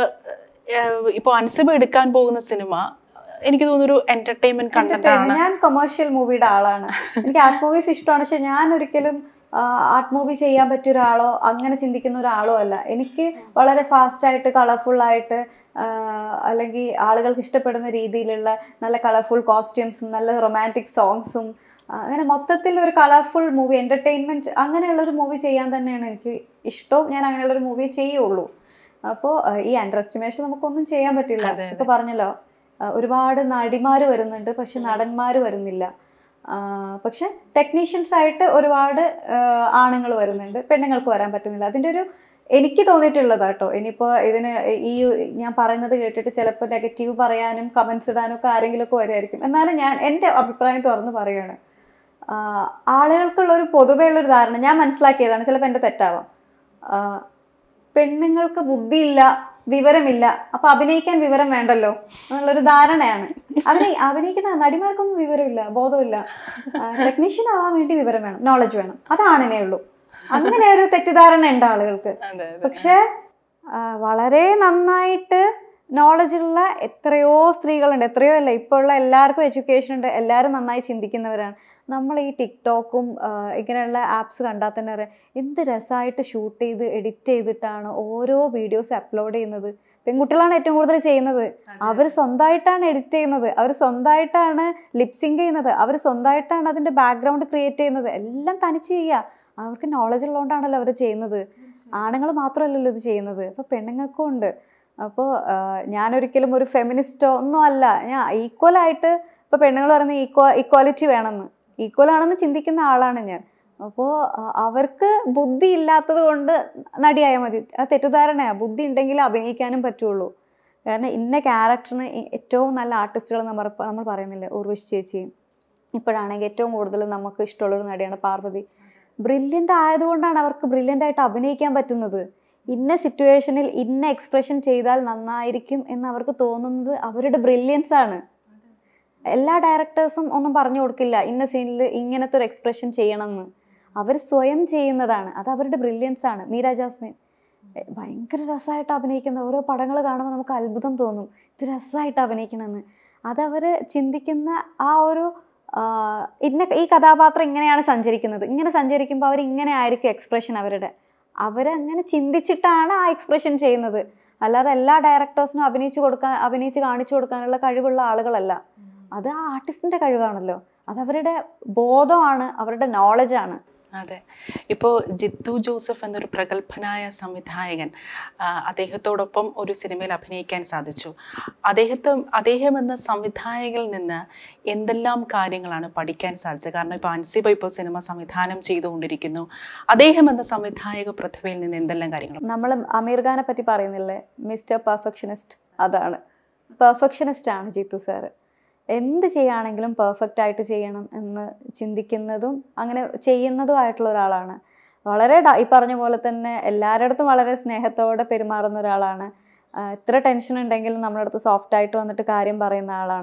ഇപ്പോൾ അൻസിബ എടുക്കാൻ പോകുന്ന സിനിമ എനിക്ക് തോന്നുന്നു ഒരു എന്റർടൈൻമെന്റ് കണ്ടന്റ് ആണ് Entertainment. ഞാൻ കൊമേഴ്ഷ്യൽ മൂവിയുടെ ആളാണ് എനിക്ക് ആർട്ട് മൂവീസ് ഇഷ്ടമാണ് പക്ഷെ ഞാൻ ഒരിക്കലും ആർട്ട് മൂവി ചെയ്യാൻ പറ്റിയ ഒരാളോ അങ്ങനെ ചിന്തിക്കുന്ന ഒരാളോ അല്ല എനിക്ക് വളരെ ഫാസ്റ്റ് ആയിട്ട് കളർഫുൾ ആയിട്ട് ആ, അല്ലെങ്കിൽ ആളുകൾക്ക് ഇഷ്ടപ്പെടുന്ന രീതിയിലുള്ള നല്ല കളർഫുൾ കോസ്റ്റ്യൂംസും നല്ല റൊമാൻറ്റിക് സോങ്സും അങ്ങനെ മൊത്തത്തിൽ ഒരു കളർഫുൾ മൂവി എൻ്റർടൈൻമെൻറ്റ് അങ്ങനെയുള്ള ഒരു മൂവി ചെയ്യാൻ തന്നെയാണ് എനിക്ക് ഇഷ്ടവും ഞാൻ അങ്ങനെയുള്ള ഒരു മൂവി ചെയ്യുള്ളൂ അപ്പോൾ ഈ അണ്ടർ എസ്റ്റിമേഷൻ നമുക്കൊന്നും ചെയ്യാൻ പറ്റില്ല അതെ, അതെ. ഇപ്പൊ പറഞ്ഞല്ലോ ആ, ഒരുപാട് നടിമാർ വരുന്നുണ്ട് പക്ഷെ നടന്മാർ വരുന്നില്ല ആ, പക്ഷെ ടെക്നീഷ്യൻസ് ആയിട്ട് ഒരുപാട് ആണുങ്ങൾ വരുന്നുണ്ട് പെണ്ണുങ്ങൾക്ക് വരാൻ പറ്റുന്നില്ല അതിൻ്റെ ഒരു എനിക്ക് തോന്നിയിട്ടുള്ളത് കേട്ടോ ഇനിയിപ്പോൾ ഇതിന് ഈ ഞാൻ പറയുന്നത് കേട്ടിട്ട് ചിലപ്പോൾ നെഗറ്റീവ് പറയാനും കമൻസ് ഇടാനും ഒക്കെ ആരെങ്കിലും ഒക്കെ വരുമായിരിക്കും എന്നാലും ഞാൻ എൻ്റെ അഭിപ്രായം തുറന്ന് പറയുകയാണ് ആ, ആളുകൾക്കുള്ള ഒരു പൊതുവേ ഉള്ളൊരു ധാരണ ഞാൻ മനസ്സിലാക്കിയതാണ് ചിലപ്പോൾ എൻ്റെ തെറ്റാവാം ആ, പെണ്ണുങ്ങൾക്ക് ബുദ്ധിയില്ല വിവരമില്ല അപ്പൊ അഭിനയിക്കാൻ വിവരം വേണ്ടല്ലോ എന്നുള്ളൊരു ധാരണയാണ് അഭിനയി അഭിനയിക്കുന്ന നടിമാർക്കൊന്നും വിവരമില്ല ബോധമില്ല ടെക്നീഷ്യൻ ആവാൻ വേണ്ടി വിവരം വേണം നോളജ് വേണം അതാണിനേ ഉള്ളൂ അങ്ങനെ ഒരു തെറ്റിദ്ധാരണ ഉണ്ട് ആളുകൾക്ക് അതെ അതെ പക്ഷെ ആ, വളരെ നന്നായിട്ട് നോളജ് ഉള്ള എത്രയോ സ്ത്രീകളുണ്ട് എത്രയോ അല്ല ഇപ്പോൾ ഉള്ള എല്ലാവർക്കും എഡ്യൂക്കേഷൻ ഉണ്ട് എല്ലാവരും നന്നായി ചിന്തിക്കുന്നവരാണ് നമ്മൾ ഈ ടിക്ടോക്കും ആ, ഇങ്ങനെയുള്ള ആപ്സ് കണ്ടാൽ തന്നെ അറിയാം എന്ത് രസമായിട്ട് ഷൂട്ട് ചെയ്ത് എഡിറ്റ് ചെയ്തിട്ടാണ് ഓരോ വീഡിയോസ് അപ്ലോഡ് ചെയ്യുന്നത് പെൺകുട്ടികളാണ് ഏറ്റവും കൂടുതൽ ചെയ്യുന്നത് അവർ സ്വന്തമായിട്ടാണ് എഡിറ്റ് ചെയ്യുന്നത് അവർ സ്വന്തമായിട്ടാണ് ലിപ്സിങ് ചെയ്യുന്നത് അവർ സ്വന്തമായിട്ടാണ് അതിൻ്റെ ബാക്ക്ഗ്രൗണ്ട് ക്രിയേറ്റ് ചെയ്യുന്നത് എല്ലാം തനിച്ച് ചെയ്യുക അവർക്ക് നോളജ് ഉള്ളതുകൊണ്ടാണല്ലോ അവർ ചെയ്യുന്നത് ആണുങ്ങൾ മാത്രമല്ലല്ലോ ഇത് ചെയ്യുന്നത് അപ്പോൾ പെണ്ണുങ്ങൾക്കും ഉണ്ട് അപ്പോൾ ഞാനൊരിക്കലും ഒരു ഫെമിനിസ്റ്റോ ഒന്നും അല്ല ഞാൻ ഈക്വലായിട്ട് ഇപ്പോൾ പെണ്ണുങ്ങൾ പറയുന്ന ഈക്വ ഈക്വാലിറ്റി വേണമെന്ന് ഈക്വൽ ആണെന്ന് ചിന്തിക്കുന്ന ആളാണ് ഞാൻ അപ്പോൾ അവർക്ക് ബുദ്ധി ഇല്ലാത്തത് കൊണ്ട് നടിയായാൽ മതി അത് തെറ്റിദ്ധാരണയാണ് ബുദ്ധി ഉണ്ടെങ്കിൽ അഭിനയിക്കാനും പറ്റുള്ളൂ കാരണം ഇന്ന ക്യാരക്ടറിന് ഏറ്റവും നല്ല ആർട്ടിസ്റ്റുകൾ നമ്മൾ നമ്മൾ പറയുന്നില്ലേ ഉർവശി ചേച്ചി ഇപ്പോഴാണെങ്കിൽ ഏറ്റവും കൂടുതൽ നമുക്ക് ഇഷ്ടമുള്ളൊരു നടിയാണ് പാർവതി ബ്രില്യൻ്റ് ആയതുകൊണ്ടാണ് അവർക്ക് ബ്രില്യൻ്റ് ആയിട്ട് അഭിനയിക്കാൻ പറ്റുന്നത് ഇന്ന സിറ്റുവേഷനിൽ ഇന്ന എക്സ്പ്രഷൻ ചെയ്താൽ നന്നായിരിക്കും എന്ന് അവർക്ക് തോന്നുന്നത് അവരുടെ ബ്രില്യൻസ് ആണ് എല്ലാ ഡയറക്ടേഴ്സും ഒന്നും പറഞ്ഞു കൊടുക്കില്ല ഇന്ന സീനിൽ ഇങ്ങനത്തെ ഒരു എക്സ്പ്രഷൻ ചെയ്യണമെന്ന് അവർ സ്വയം ചെയ്യുന്നതാണ് അത് അവരുടെ ബ്രില്യൻസ് ആണ് മീര ജാസ്മിൻ എ, ഭയങ്കര രസമായിട്ട് അഭിനയിക്കുന്ന ഓരോ പടങ്ങൾ കാണുമ്പോൾ നമുക്ക് അത്ഭുതം തോന്നും ഇത് രസമായിട്ട് അഭിനയിക്കണമെന്ന് അതവർ ചിന്തിക്കുന്ന ആ ഒരു ആ, ഇന്ന ഈ കഥാപാത്രം ഇങ്ങനെയാണ് സഞ്ചരിക്കുന്നത് ഇങ്ങനെ സഞ്ചരിക്കുമ്പോൾ അവർ ഇങ്ങനെ ആയിരിക്കും എക്സ്പ്രഷൻ അവരുടെ അവരങ്ങനെ ചിന്തിച്ചിട്ടാണ് ആ എക്സ്പ്രഷൻ ചെയ്യുന്നത് അല്ലാതെ എല്ലാ ഡയറക്ടേഴ്സിനും അഭിനയിച്ചു കൊടുക്കാൻ അഭിനയിച്ച് കാണിച്ചു കൊടുക്കാനുള്ള കഴിവുള്ള ആളുകളല്ല അത് ആ ആർട്ടിസ്റ്റിന്റെ കഴിവാണല്ലോ അത് അവരുടെ ബോധമാണ് അവരുടെ നോളജാണ് അതെ ഇപ്പോൾ ജിത്തു ജോസഫ് എന്നൊരു പ്രഗത്ഭനായ സംവിധായകൻ ആ, അദ്ദേഹത്തോടൊപ്പം ഒരു സിനിമയിൽ അഭിനയിക്കാൻ സാധിച്ചു അദ്ദേഹത്തെ അദ്ദേഹം എന്ന സംവിധായകനിൽ നിന്ന് എന്തെല്ലാം കാര്യങ്ങളാണ് പഠിക്കാൻ സാധിച്ചത് കാരണം ഇപ്പോൾ അൻസിബ ഇപ്പോൾ സിനിമ സംവിധാനം ചെയ്തുകൊണ്ടിരിക്കുന്നു അദ്ദേഹം എന്ന സംവിധായക പ്രതിഭയിൽ നിന്ന് എന്തെല്ലാം കാര്യങ്ങൾ നമ്മൾ അമീർ ഖാനെ പറ്റി പറയുന്നില്ലേ മിസ്റ്റർ പെർഫെക്ഷനിസ്റ്റ് അതാണ് പെർഫെക്ഷനിസ്റ്റ് ആണ് ജിത്തു സാറ് എന്ത് ചെയ്യുകയാണെങ്കിലും പെർഫെക്റ്റ് ആയിട്ട് ചെയ്യണം എന്ന് ചിന്തിക്കുന്നതും അങ്ങനെ ചെയ്യുന്നതും ആയിട്ടുള്ള ഒരാളാണ് വളരെ ഡ- ഈ പറഞ്ഞ പോലെ തന്നെ എല്ലാവരുടെ അടുത്തും വളരെ സ്നേഹത്തോടെ പെരുമാറുന്ന ഒരാളാണ് ആ, എത്ര ടെൻഷൻ ഉണ്ടെങ്കിലും നമ്മുടെ അടുത്ത് സോഫ്റ്റ് ആയിട്ട് വന്നിട്ട് കാര്യം പറയുന്ന ആളാണ്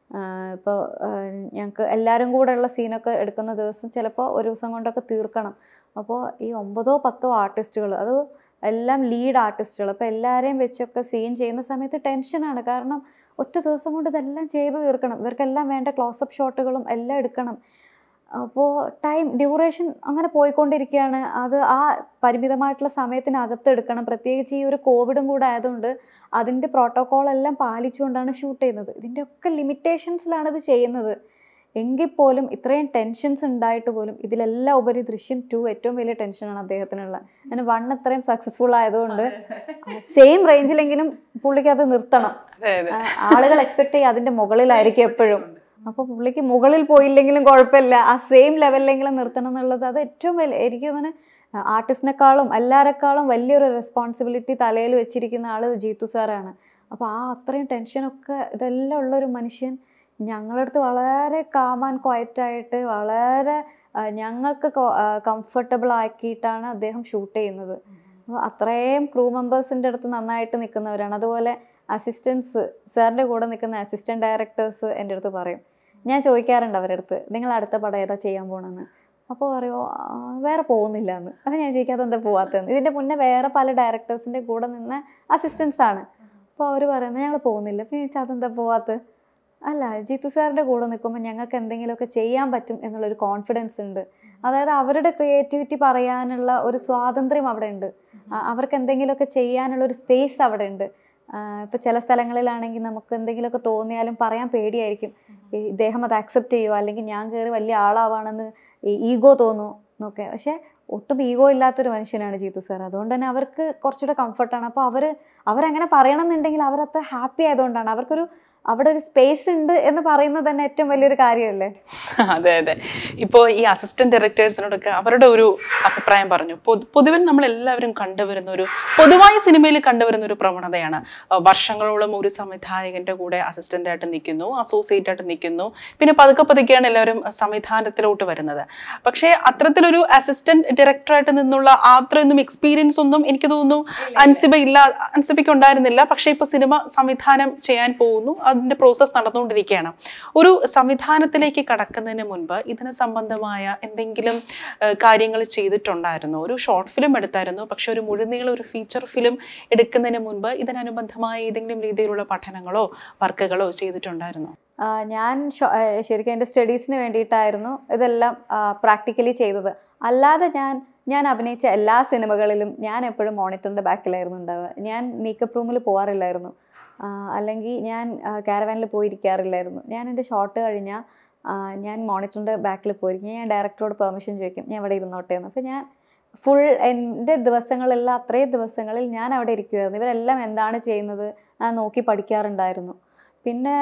ഇപ്പോൾ ഞങ്ങൾക്ക് എല്ലാവരും കൂടെ ഉള്ള സീനൊക്കെ എടുക്കുന്ന ദിവസം ചിലപ്പോൾ ഒരു ദിവസം കൊണ്ടൊക്കെ തീർക്കണം അപ്പോൾ ഈ ഒമ്പതോ പത്തോ ആർട്ടിസ്റ്റുകൾ അത് എല്ലാം ലീഡ് ആർട്ടിസ്റ്റുകൾ അപ്പോൾ എല്ലാവരെയും വെച്ചൊക്കെ സീൻ ചെയ്യുന്ന സമയത്ത് ടെൻഷനാണ് കാരണം ഒറ്റ ദിവസം കൊണ്ട് ഇതെല്ലാം ചെയ്ത് തീർക്കണം ഇവർക്കെല്ലാം വേണ്ട ക്ലോസപ്പ് ഷോട്ടുകളും എല്ലാം എടുക്കണം അപ്പോൾ ടൈം ഡ്യൂറേഷൻ അങ്ങനെ പോയിക്കൊണ്ടിരിക്കുകയാണ് അത് ആ പരിമിതമായിട്ടുള്ള സമയത്തിനകത്ത് എടുക്കണം പ്രത്യേകിച്ച് ഈ ഒരു കോവിഡും കൂടെ ആയതുകൊണ്ട് അതിൻ്റെ പ്രോട്ടോക്കോൾ എല്ലാം പാലിച്ചുകൊണ്ടാണ് ഷൂട്ട് ചെയ്യുന്നത് ഇതിൻ്റെ ഒക്കെ ലിമിറ്റേഷൻസിലാണ് ഇത് ചെയ്യുന്നത് എങ്കിൽ പോലും ഇത്രയും ടെൻഷൻസ് ഉണ്ടായിട്ട് പോലും ഇതിലെല്ലാം ഉപരി ദൃശ്യം ടു ഏറ്റവും വലിയ ടെൻഷനാണ് അദ്ദേഹത്തിനുള്ള അങ്ങനെ വൺ ഇത്രയും സക്സസ്ഫുൾ ആയതുകൊണ്ട് സെയിം റേഞ്ചിലെങ്കിലും പുള്ളിക്ക് അത് നിർത്തണം അതെ അതെ ആ, ആളുകൾ എക്സ്പെക്ട് ചെയ്യുക അതിന്റെ മുകളിലായിരിക്കും എപ്പോഴും അപ്പൊ പുള്ളിക്ക് മുകളിൽ പോയില്ലെങ്കിലും കുഴപ്പമില്ല ആ സെയിം ലെവലിലെങ്കിലും നിർത്തണം എന്നുള്ളത് അത് ഏറ്റവും വലിയ എനിക്ക് തോന്നുന്നു ആർട്ടിസ്റ്റിനെക്കാളും എല്ലാരെക്കാളും വലിയൊരു റെസ്പോൺസിബിലിറ്റി തലയിൽ വെച്ചിരിക്കുന്ന ആള് ജീത്തു സാറാണ് അപ്പോൾ ആ അത്രയും ടെൻഷനൊക്കെ ഇതെല്ലാം ഉള്ളൊരു മനുഷ്യൻ ഞങ്ങളുടെ അടുത്ത് വളരെ കാമാൻ ക്വയറ്റായിട്ട് വളരെ ആ, ഞങ്ങൾക്ക് കംഫർട്ടബിൾ ആക്കിയിട്ടാണ് അദ്ദേഹം ഷൂട്ട് ചെയ്യുന്നത് അപ്പോൾ അത്രയും ക്രൂ മെമ്പേഴ്സിൻ്റെ അടുത്ത് നന്നായിട്ട് നിൽക്കുന്നവരാണ് അതുപോലെ അസിസ്റ്റൻസ് സാറിൻ്റെ കൂടെ നിൽക്കുന്ന അസിസ്റ്റൻറ്റ് ഡയറക്ടേഴ്സ് എൻ്റെ അടുത്ത് പറയും ഞാൻ ചോദിക്കാറുണ്ട് അവരുടെ അടുത്ത് നിങ്ങൾ അടുത്ത പടം ഏതാ ചെയ്യാൻ പോകണമെന്ന് അപ്പോൾ പറയുമോ "ആ, വേറെ പോകുന്നില്ല എന്ന് അപ്പോൾ ഞാൻ ചോദിക്കാതെ എന്താ പോവാത്തതെന്ന് ഇതിൻ്റെ മുന്നേ വേറെ പല ഡയറക്ടേഴ്സിൻ്റെ കൂടെ നിന്ന അസിസ്റ്റൻസ് ആണ് അപ്പോൾ അവർ പറയുന്നത് ഞങ്ങൾ പോകുന്നില്ല അപ്പോൾ ഞാൻ ചോദിച്ചാൽ അതെന്താ പോവാത്തത് അല്ല ജിത്തു സാറിൻ്റെ കൂടെ നിൽക്കുമ്പോൾ ഞങ്ങൾക്ക് എന്തെങ്കിലുമൊക്കെ ചെയ്യാൻ പറ്റും എന്നുള്ളൊരു കോൺഫിഡൻസ് ഉണ്ട് അതായത് അവരുടെ ക്രിയേറ്റിവിറ്റി പറയാനുള്ള ഒരു സ്വാതന്ത്ര്യം അവിടെ ഉണ്ട് ആ, അവർക്ക് എന്തെങ്കിലുമൊക്കെ ചെയ്യാനുള്ള ഒരു സ്പേസ് അവിടെ ഉണ്ട് ഇപ്പോൾ ചില സ്ഥലങ്ങളിലാണെങ്കിൽ നമുക്ക് എന്തെങ്കിലുമൊക്കെ തോന്നിയാലും പറയാൻ പേടിയായിരിക്കും ഈ ഇദ്ദേഹം അത് അക്സെപ്റ്റ് ചെയ്യുമോ അല്ലെങ്കിൽ ഞാൻ കയറി വലിയ ആളാവാണെന്ന് ഈഗോ തോന്നുമോ എന്നൊക്കെ പക്ഷേ ഒട്ടും ഈഗോ ഇല്ലാത്തൊരു മനുഷ്യനാണ് ജീത്തു സാർ അതുകൊണ്ട് തന്നെ അവർക്ക് കുറച്ചുകൂടെ കംഫർട്ടാണ് അപ്പോൾ അവർ അവരങ്ങനെ പറയണം എന്നുണ്ടെങ്കിൽ അവരത്ര ഹാപ്പി ആയതുകൊണ്ടാണ് അവർക്കൊരു അവിടെ ഒരു സ്പേസ് ഉണ്ട് എന്ന് പറയുന്നത് തന്നെ ഏറ്റവും വലിയൊരു കാര്യമല്ലേ അതെ അതെ ഇപ്പോൾ ഈ അസിസ്റ്റന്റ് ഡയറക്ടേഴ്സിനോടൊക്കെ അവരുടെ ഒരു അഭിപ്രായം പറഞ്ഞു പൊതു- പൊതുവിൽ നമ്മൾ എല്ലാവരും കണ്ടുവരുന്ന ഒരു പൊതുവായ സിനിമയിൽ കണ്ടുവരുന്ന ഒരു പ്രവണതയാണ് ആ, വർഷങ്ങളോളം ഒരു സംവിധായകന്റെ കൂടെ അസിസ്റ്റന്റ് ആയിട്ട് നിൽക്കുന്നു അസോസിയേറ്റ് ആയിട്ട് നിൽക്കുന്നു പിന്നെ പതുക്കെ പതുക്കെയാണ് എല്ലാവരും സംവിധാനത്തിലോട്ട് വരുന്നത് പക്ഷേ അത്തരത്തിലൊരു അസിസ്റ്റന്റ് ഡയറക്ടറായിട്ട് നിന്നുള്ള അത്രയൊന്നും എക്സ്പീരിയൻസ് ഒന്നും എനിക്ക് തോന്നുന്നു അൻസിബ ഇല്ല അൻസിബയ്ക്ക് ഉണ്ടായിരുന്നില്ല പക്ഷേ ഇപ്പോൾ സിനിമ സംവിധാനം ചെയ്യാൻ പോകുന്നു അതിന്റെ പ്രോസസ്സ് നടന്നുകൊണ്ടിരിക്കുകയാണ് ഒരു സംവിധാനത്തിലേക്ക് കടക്കുന്നതിന് മുൻപ് ഇതിന് സംബന്ധമായ എന്തെങ്കിലും കാര്യങ്ങൾ ചെയ്തിട്ടുണ്ടായിരുന്നു ഒരു ഷോർട്ട് ഫിലിം എടുത്തായിരുന്നു പക്ഷെ ഒരു മുഴുനീള ഒരു ഫീച്ചർ ഫിലിം എടുക്കുന്നതിന് മുൻപ് ഇതിനനുബന്ധമായ ഏതെങ്കിലും രീതിയിലുള്ള പഠനങ്ങളോ വർക്കുകളോ ചെയ്തിട്ടുണ്ടായിരുന്നോ ആ, ഞാൻ ഷോ- ആ, ശരിക്കും എൻ്റെ സ്റ്റഡീസിന് വേണ്ടിയിട്ടായിരുന്നു ഇതെല്ലാം പ്രാക്ടിക്കലി ചെയ്തത് അല്ലാതെ ഞാൻ ഞാൻ അഭിനയിച്ച എല്ലാ സിനിമകളിലും ഞാൻ എപ്പോഴും മോണിറ്ററിൻ്റെ ബാക്കിലായിരുന്നു ഉണ്ടാവുക ഞാൻ മേക്കപ്പ് റൂമിൽ പോകാറില്ലായിരുന്നു ആ, അല്ലെങ്കിൽ ഞാൻ കാരവാനിൽ പോയിരിക്കാറില്ലായിരുന്നു ഞാൻ എൻ്റെ ഷോട്ട് കഴിഞ്ഞാൽ ഞാൻ മോണിറ്ററിൻ്റെ ബാക്കിൽ പോയിരിക്കും ഞാൻ ഡയറക്ടറോട് പെർമിഷൻ ചോദിക്കും ഞാൻ ഇവിടെ ഇരുന്നോട്ടെ എന്ന് അപ്പോൾ ഞാൻ ഫുൾ എൻ്റെ ദിവസങ്ങളെല്ലാം അത്രയും ദിവസങ്ങളിൽ ഞാൻ അവിടെ ഇരിക്കുമായിരുന്നു ഇവരെല്ലാം എന്താണ് ചെയ്യുന്നത് ഞാൻ നോക്കി പഠിക്കാറുണ്ടായിരുന്നു പിന്നെ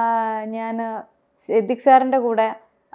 ഞാൻ സിദ്ദിഖ് സാറിൻ്റെ കൂടെ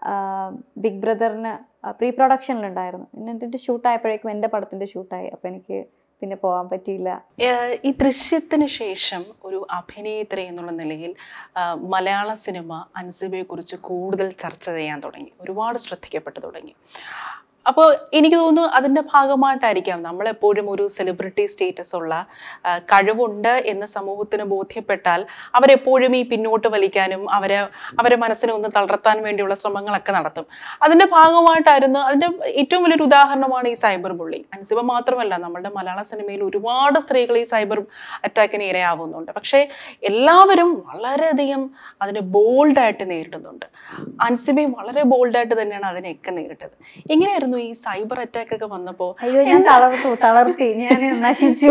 ബിഗ് ബ്രദറിന് പ്രീ പ്രൊഡക്ഷനിലുണ്ടായിരുന്നു പിന്നെ ഇതിൻ്റെ ഷൂട്ടായപ്പോഴേക്കും എൻ്റെ പടത്തിൻ്റെ ഷൂട്ടായി അപ്പോൾ എനിക്ക് പിന്നെ പോകാൻ പറ്റിയില്ല ഏഹ് ഈ ദൃശ്യത്തിന് ശേഷം ഒരു അഭിനേത്രി എന്നുള്ള നിലയിൽ ആ, മലയാള സിനിമ അൻസിബയെ കുറിച്ച് കൂടുതൽ ചർച്ച ചെയ്യാൻ തുടങ്ങി ഒരുപാട് ശ്രദ്ധിക്കപ്പെട്ടു തുടങ്ങി അപ്പോൾ എനിക്ക് തോന്നുന്നു അതിൻ്റെ ഭാഗമായിട്ടായിരിക്കാം നമ്മളെപ്പോഴും ഒരു സെലിബ്രിറ്റി സ്റ്റേറ്റസ് ഉള്ള ആ, കഴിവുണ്ട് എന്ന് സമൂഹത്തിന് ബോധ്യപ്പെട്ടാൽ അവരെപ്പോഴും ഈ പിന്നോട്ട് വലിക്കാനും അവരെ അവരെ മനസ്സിനെ ഒന്ന് തളർത്താൻ വേണ്ടിയുള്ള ശ്രമങ്ങളൊക്കെ നടത്തും അതിൻ്റെ ഭാഗമായിട്ടായിരുന്നു അതിൻ്റെ ഏറ്റവും വലിയൊരു ഉദാഹരണമാണ് ഈ സൈബർ ബുള്ളിങ് അൻസിബ മാത്രമല്ല നമ്മുടെ മലയാള സിനിമയിൽ ഒരുപാട് സ്ത്രീകൾ ഈ സൈബർ അറ്റാക്കിന് ഇരയാവുന്നുണ്ട് പക്ഷേ എല്ലാവരും വളരെയധികം അതിനെ ബോൾഡായിട്ട് നേരിടുന്നുണ്ട് അൻസിബയും വളരെ ബോൾഡായിട്ട് തന്നെയാണ് അതിനെയൊക്കെ നേരിട്ടത് എങ്ങനെയായിരുന്നു ഈ സൈബർ അറ്റാക്ക് ഒക്കെ വന്നപ്പോൾ അയ്യോ ഞാൻ തളർത്തു തളർത്തി ഞാൻ നശിച്ചു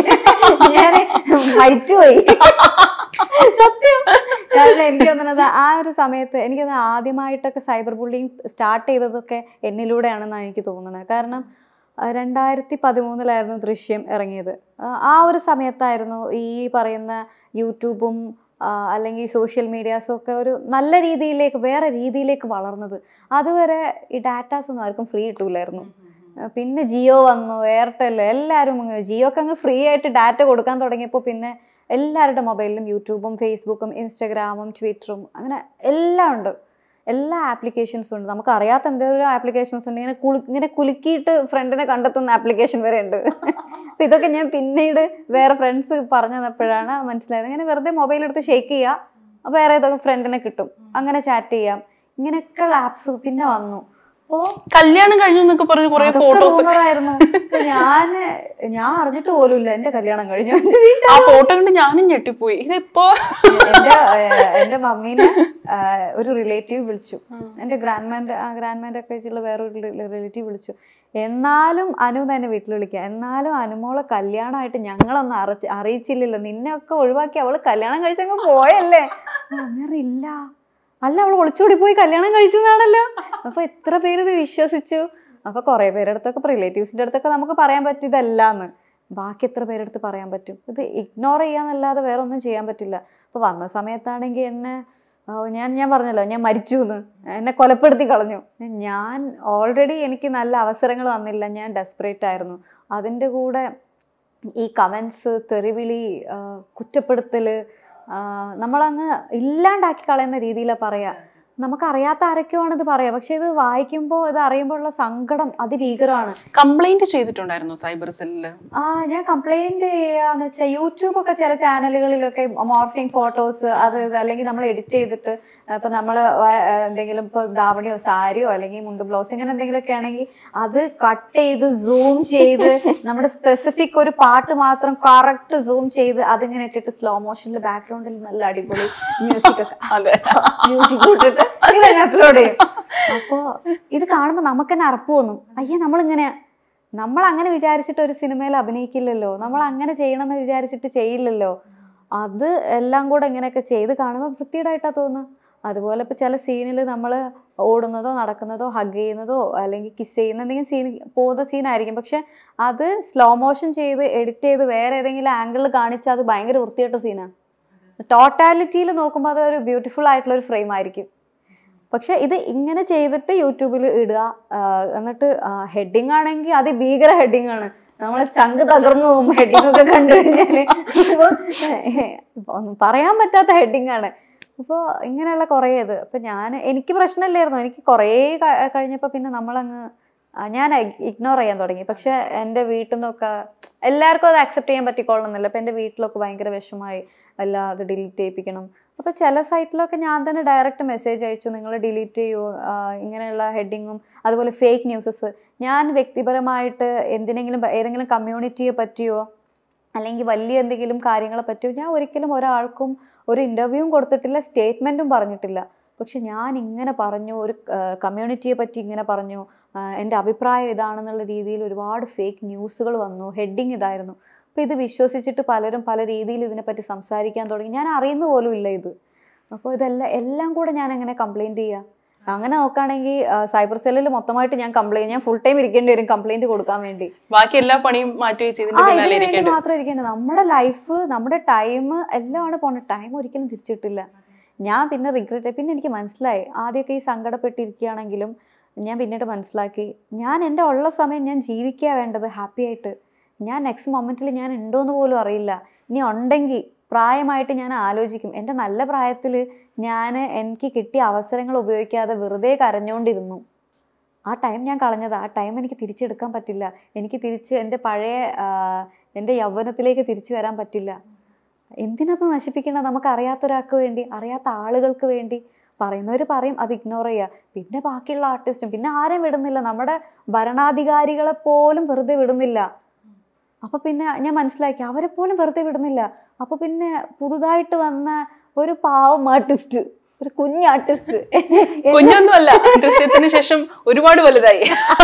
ഞാൻ മരിച്ചുപോയി സത്യം കാരണം എനിക്ക് തോന്നുന്നത് ആ ഒരു സമയത്ത് എനിക്ക് തോന്നുന്നത് ആദ്യമായിട്ടൊക്കെ സൈബർ ബുള്ളിങ് സ്റ്റാർട്ട് ചെയ്തതൊക്കെ എന്നിലൂടെയാണെന്നാണ് എനിക്ക് തോന്നുന്നത് കാരണം ആ, രണ്ടായിരത്തി പതിമൂന്നിലായിരുന്നു ദൃശ്യം ഇറങ്ങിയത് ആ, ആ ഒരു സമയത്തായിരുന്നു ഈ പറയുന്ന യൂട്യൂബും ആ, അല്ലെങ്കിൽ സോഷ്യൽ മീഡിയാസും ഒക്കെ ഒരു നല്ല രീതിയിലേക്ക് വേറെ രീതിയിലേക്ക് വളർന്നത് അതുവരെ ഈ ഡാറ്റാസ് ഒന്നും ആർക്കും ഫ്രീ കിട്ടൂലായിരുന്നു ആ, പിന്നെ ജിയോ വന്നു എയർടെൽ എല്ലാവരും അങ്ങ് ജിയോക്ക് അങ്ങ് ഫ്രീ ആയിട്ട് ഡാറ്റ കൊടുക്കാൻ തുടങ്ങിയപ്പോൾ പിന്നെ എല്ലാവരുടെ മൊബൈലിലും യൂട്യൂബും ഫേസ്ബുക്കും ഇൻസ്റ്റഗ്രാമും ട്വിറ്ററും അങ്ങനെ എല്ലാം ഉണ്ട് എല്ലാ ആപ്ലിക്കേഷൻസും ഉണ്ട് നമുക്ക് അറിയാത്ത എന്തെങ്കിലും ആപ്ലിക്കേഷൻസ് ഉണ്ട് ഇങ്ങനെ കുളി ഇങ്ങനെ കുലുക്കിയിട്ട് ഫ്രണ്ടിനെ കണ്ടെത്തുന്ന ആപ്ലിക്കേഷൻ വരെ ഉണ്ട് അപ്പം ഇതൊക്കെ ഞാൻ പിന്നീട് വേറെ ഫ്രണ്ട്സ് പറഞ്ഞു തന്നപ്പോഴാണ് മനസ്സിലായത് ഇങ്ങനെ വെറുതെ മൊബൈൽ എടുത്ത് ഷേക്ക് ചെയ്യുക വേറെ ഏതൊക്കെ ഫ്രണ്ടിനെ കിട്ടും അങ്ങനെ ചാറ്റ് ചെയ്യാം ഇങ്ങനെയൊക്കെയുള്ള ആപ്സ് പിന്നെ വന്നു അപ്പോ കല്യാണം കഴിഞ്ഞു എന്നൊക്കെ പറഞ്ഞ് കുറെ അതൊക്കെ ഫോട്ടോസ് rumor ആയിരുന്നു അപ്പൊ ഞാന് ഞാൻ അറിഞ്ഞിട്ട് പോലുമില്ല എന്റെ കല്യാണം കഴിഞ്ഞു എന്റെ വീട്ടിൽ ആ ഫോട്ടോ കണ്ട് ഞാനും ഞെട്ടിപ്പോയി ഇതിപ്പോ എന്റെ ഏഹ്, എന്റെ മമ്മീനെ ആഹ്, ഒരു റിലേറ്റീവ് വിളിച്ചു എന്റെ ഗ്രാൻഡ് മാൻ്റെ ഗ്രാൻഡ് മാൻ്റെ ഒക്കെ വെച്ചുള്ള വേറൊരു റിലേറ്റീവ് വിളിച്ചു എന്നാലും അനു തന്നെ വീട്ടിൽ വിളിക്കുക എന്നാലും അനുമോളെ കല്യാണമായിട്ട് ഞങ്ങളൊന്നും അറി അറിയിച്ചില്ലല്ലോ നിന്നെ ഒക്കെ ഒഴിവാക്കി അവള് കല്യാണം കഴിച്ചങ്ങ് പോയല്ലേ അങ്ങനെ ഇല്ല അല്ല അവൾ ഒളിച്ചോടി പോയി കല്യാണം കഴിച്ചു എന്നാണല്ലോ അപ്പൊ എത്ര പേര് ഇത് വിശ്വസിച്ചു അപ്പൊ കുറെ പേരുടെ അടുത്തൊക്കെ റിലേറ്റീവ്സിന്റെ അടുത്തൊക്കെ നമുക്ക് പറയാൻ പറ്റും ഇതല്ലാന്ന് ബാക്കി എത്ര പേരെടുത്ത് പറയാൻ പറ്റും ഇത് ഇഗ്നോർ ചെയ്യാന്നല്ലാതെ വേറെ ഒന്നും ചെയ്യാൻ പറ്റില്ല അപ്പൊ വന്ന സമയത്താണെങ്കിൽ എന്നെ ആ, ഞാൻ ഞാൻ പറഞ്ഞല്ലോ ഞാൻ മരിച്ചു എന്ന് എന്നെ കൊലപ്പെടുത്തി കളഞ്ഞു ഞാൻ ഓൾറെഡി എനിക്ക് നല്ല അവസരങ്ങൾ വന്നില്ല ഞാൻ ഡെസ്പറേറ്റ് ആയിരുന്നു അതിൻ്റെ കൂടെ ഈ കമൻസ് തെറിവിളി ആ, കുറ്റപ്പെടുത്തല് ആ, നമ്മളങ്ങ് ഇല്ലാണ്ടാക്കി കളയുന്ന രീതിയിലാണ് പറയാ നമുക്കറിയാത്ത ആരൊക്കെയോ ആണ് ഇത് പറയാ പക്ഷെ ഇത് വായിക്കുമ്പോൾ ഇത് അറിയുമ്പോൾ ഉള്ള സങ്കടം അതിഭീകരമാണ് കംപ്ലൈന്റ് ചെയ്തിട്ടുണ്ടായിരുന്നു സൈബർ സെല്ലില് ആ ഞാൻ കംപ്ലൈന്റ് ചെയ്യാന്ന് വെച്ചാൽ യൂട്യൂബ് ഒക്കെ ചില ചാനലുകളിലൊക്കെ മോർഫിംഗ് ഫോട്ടോസ് അത് ഇത് അല്ലെങ്കിൽ നമ്മൾ എഡിറ്റ് ചെയ്തിട്ട് ഇപ്പൊ നമ്മൾ എന്തെങ്കിലും ഇപ്പൊ ധാവണിയോ സാരിയോ അല്ലെങ്കിൽ മുണ്ട് ബ്ലൗസ് ഇങ്ങനെ എന്തെങ്കിലുമൊക്കെ ആണെങ്കിൽ അത് കട്ട് ചെയ്ത് സൂം ചെയ്ത് നമ്മുടെ സ്പെസിഫിക് ഒരു പാട്ട് മാത്രം കറക്റ്റ് സൂം ചെയ്ത് അതിങ്ങനെ ഇട്ടിട്ട് സ്ലോ മോഷനിൽ ബാക്ക്ഗ്രൗണ്ടിൽ നല്ല അടിപൊളി മ്യൂസിക് ഒക്കെ അതെ മ്യൂസിക് ഇട്ടിട്ട് ഇതങ്ങ് അപ്ലോഡ് ചെയ്യും അപ്പോ ഇത് കാണുമ്പോൾ നമുക്ക് തന്നെ അറപ്പ് തോന്നും അയ്യേ നമ്മളിങ്ങനെ നമ്മൾ അങ്ങനെ വിചാരിച്ചിട്ട് ഒരു സിനിമയിൽ അഭിനയിക്കില്ലല്ലോ നമ്മൾ അങ്ങനെ ചെയ്യണമെന്ന് വിചാരിച്ചിട്ട് ചെയ്യില്ലല്ലോ അത് എല്ലാം കൂടെ ഇങ്ങനെയൊക്കെ ചെയ്ത് കാണുമ്പോൾ വൃത്തിയേടായിട്ടാ തോന്നുന്നു അതുപോലെ ഇപ്പൊ ചില സീനിൽ നമ്മൾ ഓടുന്നതോ നടക്കുന്നതോ ഹഗ് ചെയ്യുന്നതോ അല്ലെങ്കിൽ കിസ് ചെയ്യുന്ന എന്തെങ്കിലും സീൻ പോകുന്ന സീനായിരിക്കും പക്ഷെ അത് സ്ലോ മോഷൻ ചെയ്ത് എഡിറ്റ് ചെയ്ത് വേറെ ഏതെങ്കിലും ആംഗിളിൽ കാണിച്ചാൽ അത് ഭയങ്കര വൃത്തിയായിട്ട സീനാണ് ടോട്ടാലിറ്റിയിൽ നോക്കുമ്പോൾ അത് ഒരു ബ്യൂട്ടിഫുൾ ആയിട്ടുള്ള ഒരു ഫ്രെയിം ആയിരിക്കും പക്ഷെ ഇത് ഇങ്ങനെ ചെയ്തിട്ട് യൂട്യൂബിൽ ഇടുക ആ, എന്നിട്ട് ഹെഡിങ് ആണെങ്കിൽ അതിഭീകര ഹെഡിങ് ആണ് നമ്മളെ ചങ്ക് തകർന്നു പോകും ഹെഡിങ് ഒക്കെ കണ്ടു കഴിഞ്ഞാല് അപ്പൊ, ഇപ്പൊ ഒന്നും പറയാൻ പറ്റാത്ത ഹെഡിങ് ആണ് അപ്പോൾ ഇങ്ങനെയുള്ള കുറേ ഇത് അപ്പൊ ഞാൻ എനിക്ക് പ്രശ്നമില്ലായിരുന്നു എനിക്ക് കുറേ ക- കഴിഞ്ഞപ്പോൾ പിന്നെ നമ്മളങ്ങ് ആ, ഞാൻ ഇഗ്നോർ ചെയ്യാൻ തുടങ്ങി പക്ഷെ എൻ്റെ വീട്ടിൽ നിന്നൊക്കെ എല്ലാവർക്കും അത് അക്സെപ്റ്റ് ചെയ്യാൻ പറ്റിക്കൊള്ളുന്നില്ല അപ്പം എൻ്റെ വീട്ടിലൊക്കെ ഭയങ്കര വിഷമായി അല്ല അത് ഡിലീറ്റ് ചെയ്യിപ്പിക്കണം അപ്പോൾ ചില സൈറ്റിലൊക്കെ ഞാൻ തന്നെ ഡയറക്റ്റ് മെസ്സേജ് അയച്ചു നിങ്ങൾ ഡിലീറ്റ് ചെയ്യൂ ആ, ഇങ്ങനെയുള്ള ഹെഡിങ്ങും അതുപോലെ ഫേക്ക് ന്യൂസസ് ഞാൻ വ്യക്തിപരമായിട്ട് എന്തിനെങ്കിലും പ- ഏതെങ്കിലും കമ്മ്യൂണിറ്റിയെ പറ്റിയോ അല്ലെങ്കിൽ വലിയ എന്തെങ്കിലും കാര്യങ്ങളെ പറ്റിയോ ഞാൻ ഒരിക്കലും ഒരാൾക്കും ഒരു ഇൻ്റർവ്യൂവും കൊടുത്തിട്ടില്ല സ്റ്റേറ്റ്മെൻറ്റും പറഞ്ഞിട്ടില്ല പക്ഷെ ഞാൻ ഇങ്ങനെ പറഞ്ഞു ഒരു കമ്മ്യൂണിറ്റിയെ പറ്റി ഇങ്ങനെ പറഞ്ഞു ആ, എൻ്റെ അഭിപ്രായം ഇതാണെന്നുള്ള രീതിയിൽ ഒരുപാട് ഫേക്ക് ന്യൂസുകൾ വന്നു ഹെഡിങ് ഇതായിരുന്നു അപ്പോൾ ഇത് വിശ്വസിച്ചിട്ട് പലരും പല രീതിയിൽ ഇതിനെപ്പറ്റി സംസാരിക്കാൻ തുടങ്ങി ഞാൻ അറിയുന്ന പോലും ഇല്ല ഇത് അപ്പോൾ ഇതെല്ലാം എല്ലാം കൂടെ ഞാൻ എങ്ങനെ കംപ്ലൈൻറ്റ് ചെയ്യുക അങ്ങനെ നോക്കുകയാണെങ്കിൽ സൈബർ സെല്ലിൽ മൊത്തമായിട്ട് ഞാൻ കംപ്ലൈൻറ്റ് ഞാൻ ഫുൾ ടൈം ഇരിക്കേണ്ടി വരും കംപ്ലൈൻറ്റ് കൊടുക്കാൻ വേണ്ടി ബാക്കി എല്ലാ പണിയും മാറ്റി വെച്ച് ആ ഇതിന്റെ പിന്നാലെ ഇതിന് വേണ്ടി ഇരിക്കേണ്ടത് മാത്രം ഇരിക്കേണ്ടത് നമ്മുടെ ലൈഫ് നമ്മുടെ ടൈം എല്ലാമാണ് പോണത് ടൈം ഒരിക്കലും തിരിച്ചു കിട്ടില്ല ഞാൻ പിന്നെ റിഗ്രറ്റ് പിന്നെ എനിക്ക് മനസ്സിലായി ആദ്യമൊക്കെ ഈ സങ്കടപ്പെട്ടിരിക്കുകയാണെങ്കിലും ഞാൻ പിന്നീട് മനസ്സിലാക്കി ഞാൻ എൻ്റെ ഉള്ള സമയം ഞാൻ ജീവിക്കുക വേണ്ടത് ഹാപ്പി ആയിട്ട് ഞാൻ നെക്സ്റ്റ് മൊമെൻറ്റിൽ ഞാൻ ഉണ്ടോയെന്ന് പോലും അറിയില്ല ഇനി ഉണ്ടെങ്കിൽ പ്രായമായിട്ട് ഞാൻ ആലോചിക്കും എൻ്റെ നല്ല പ്രായത്തിൽ ഞാൻ എനിക്ക് കിട്ടിയ അവസരങ്ങൾ ഉപയോഗിക്കാതെ വെറുതെ കരഞ്ഞുകൊണ്ടിരുന്നു ആ ടൈം ഞാൻ കളഞ്ഞത് ആ ടൈം എനിക്ക് തിരിച്ചെടുക്കാൻ പറ്റില്ല എനിക്ക് തിരിച്ച് എൻ്റെ പഴയ ആ, എൻ്റെ യൗവനത്തിലേക്ക് തിരിച്ചു വരാൻ പറ്റില്ല എന്തിനത് നശിപ്പിക്കണം നമുക്ക് അറിയാത്തൊരാൾക്ക് വേണ്ടി അറിയാത്ത ആളുകൾക്ക് വേണ്ടി പറയുന്നവർ പറയും അത് ഇഗ്നോർ ചെയ്യുക പിന്നെ ബാക്കിയുള്ള ആർട്ടിസ്റ്റും പിന്നെ ആരെയും വിടുന്നില്ല നമ്മുടെ ഭരണാധികാരികളെ പോലും വെറുതെ വിടുന്നില്ല അപ്പൊ പിന്നെ ഞാൻ മനസ്സിലാക്കി അവരെ പോലും വെറുതെ വിടുന്നില്ല അപ്പൊ പിന്നെ പുതുതായിട്ട് വന്ന ഒരു പാവം ആർട്ടിസ്റ്റ് ഒരു കുഞ്ഞ് ആർട്ടിസ്റ്റ് കുഞ്ഞൊന്നുമല്ല ദൃശ്യത്തിന് ശേഷം ഒരുപാട് വലുതായി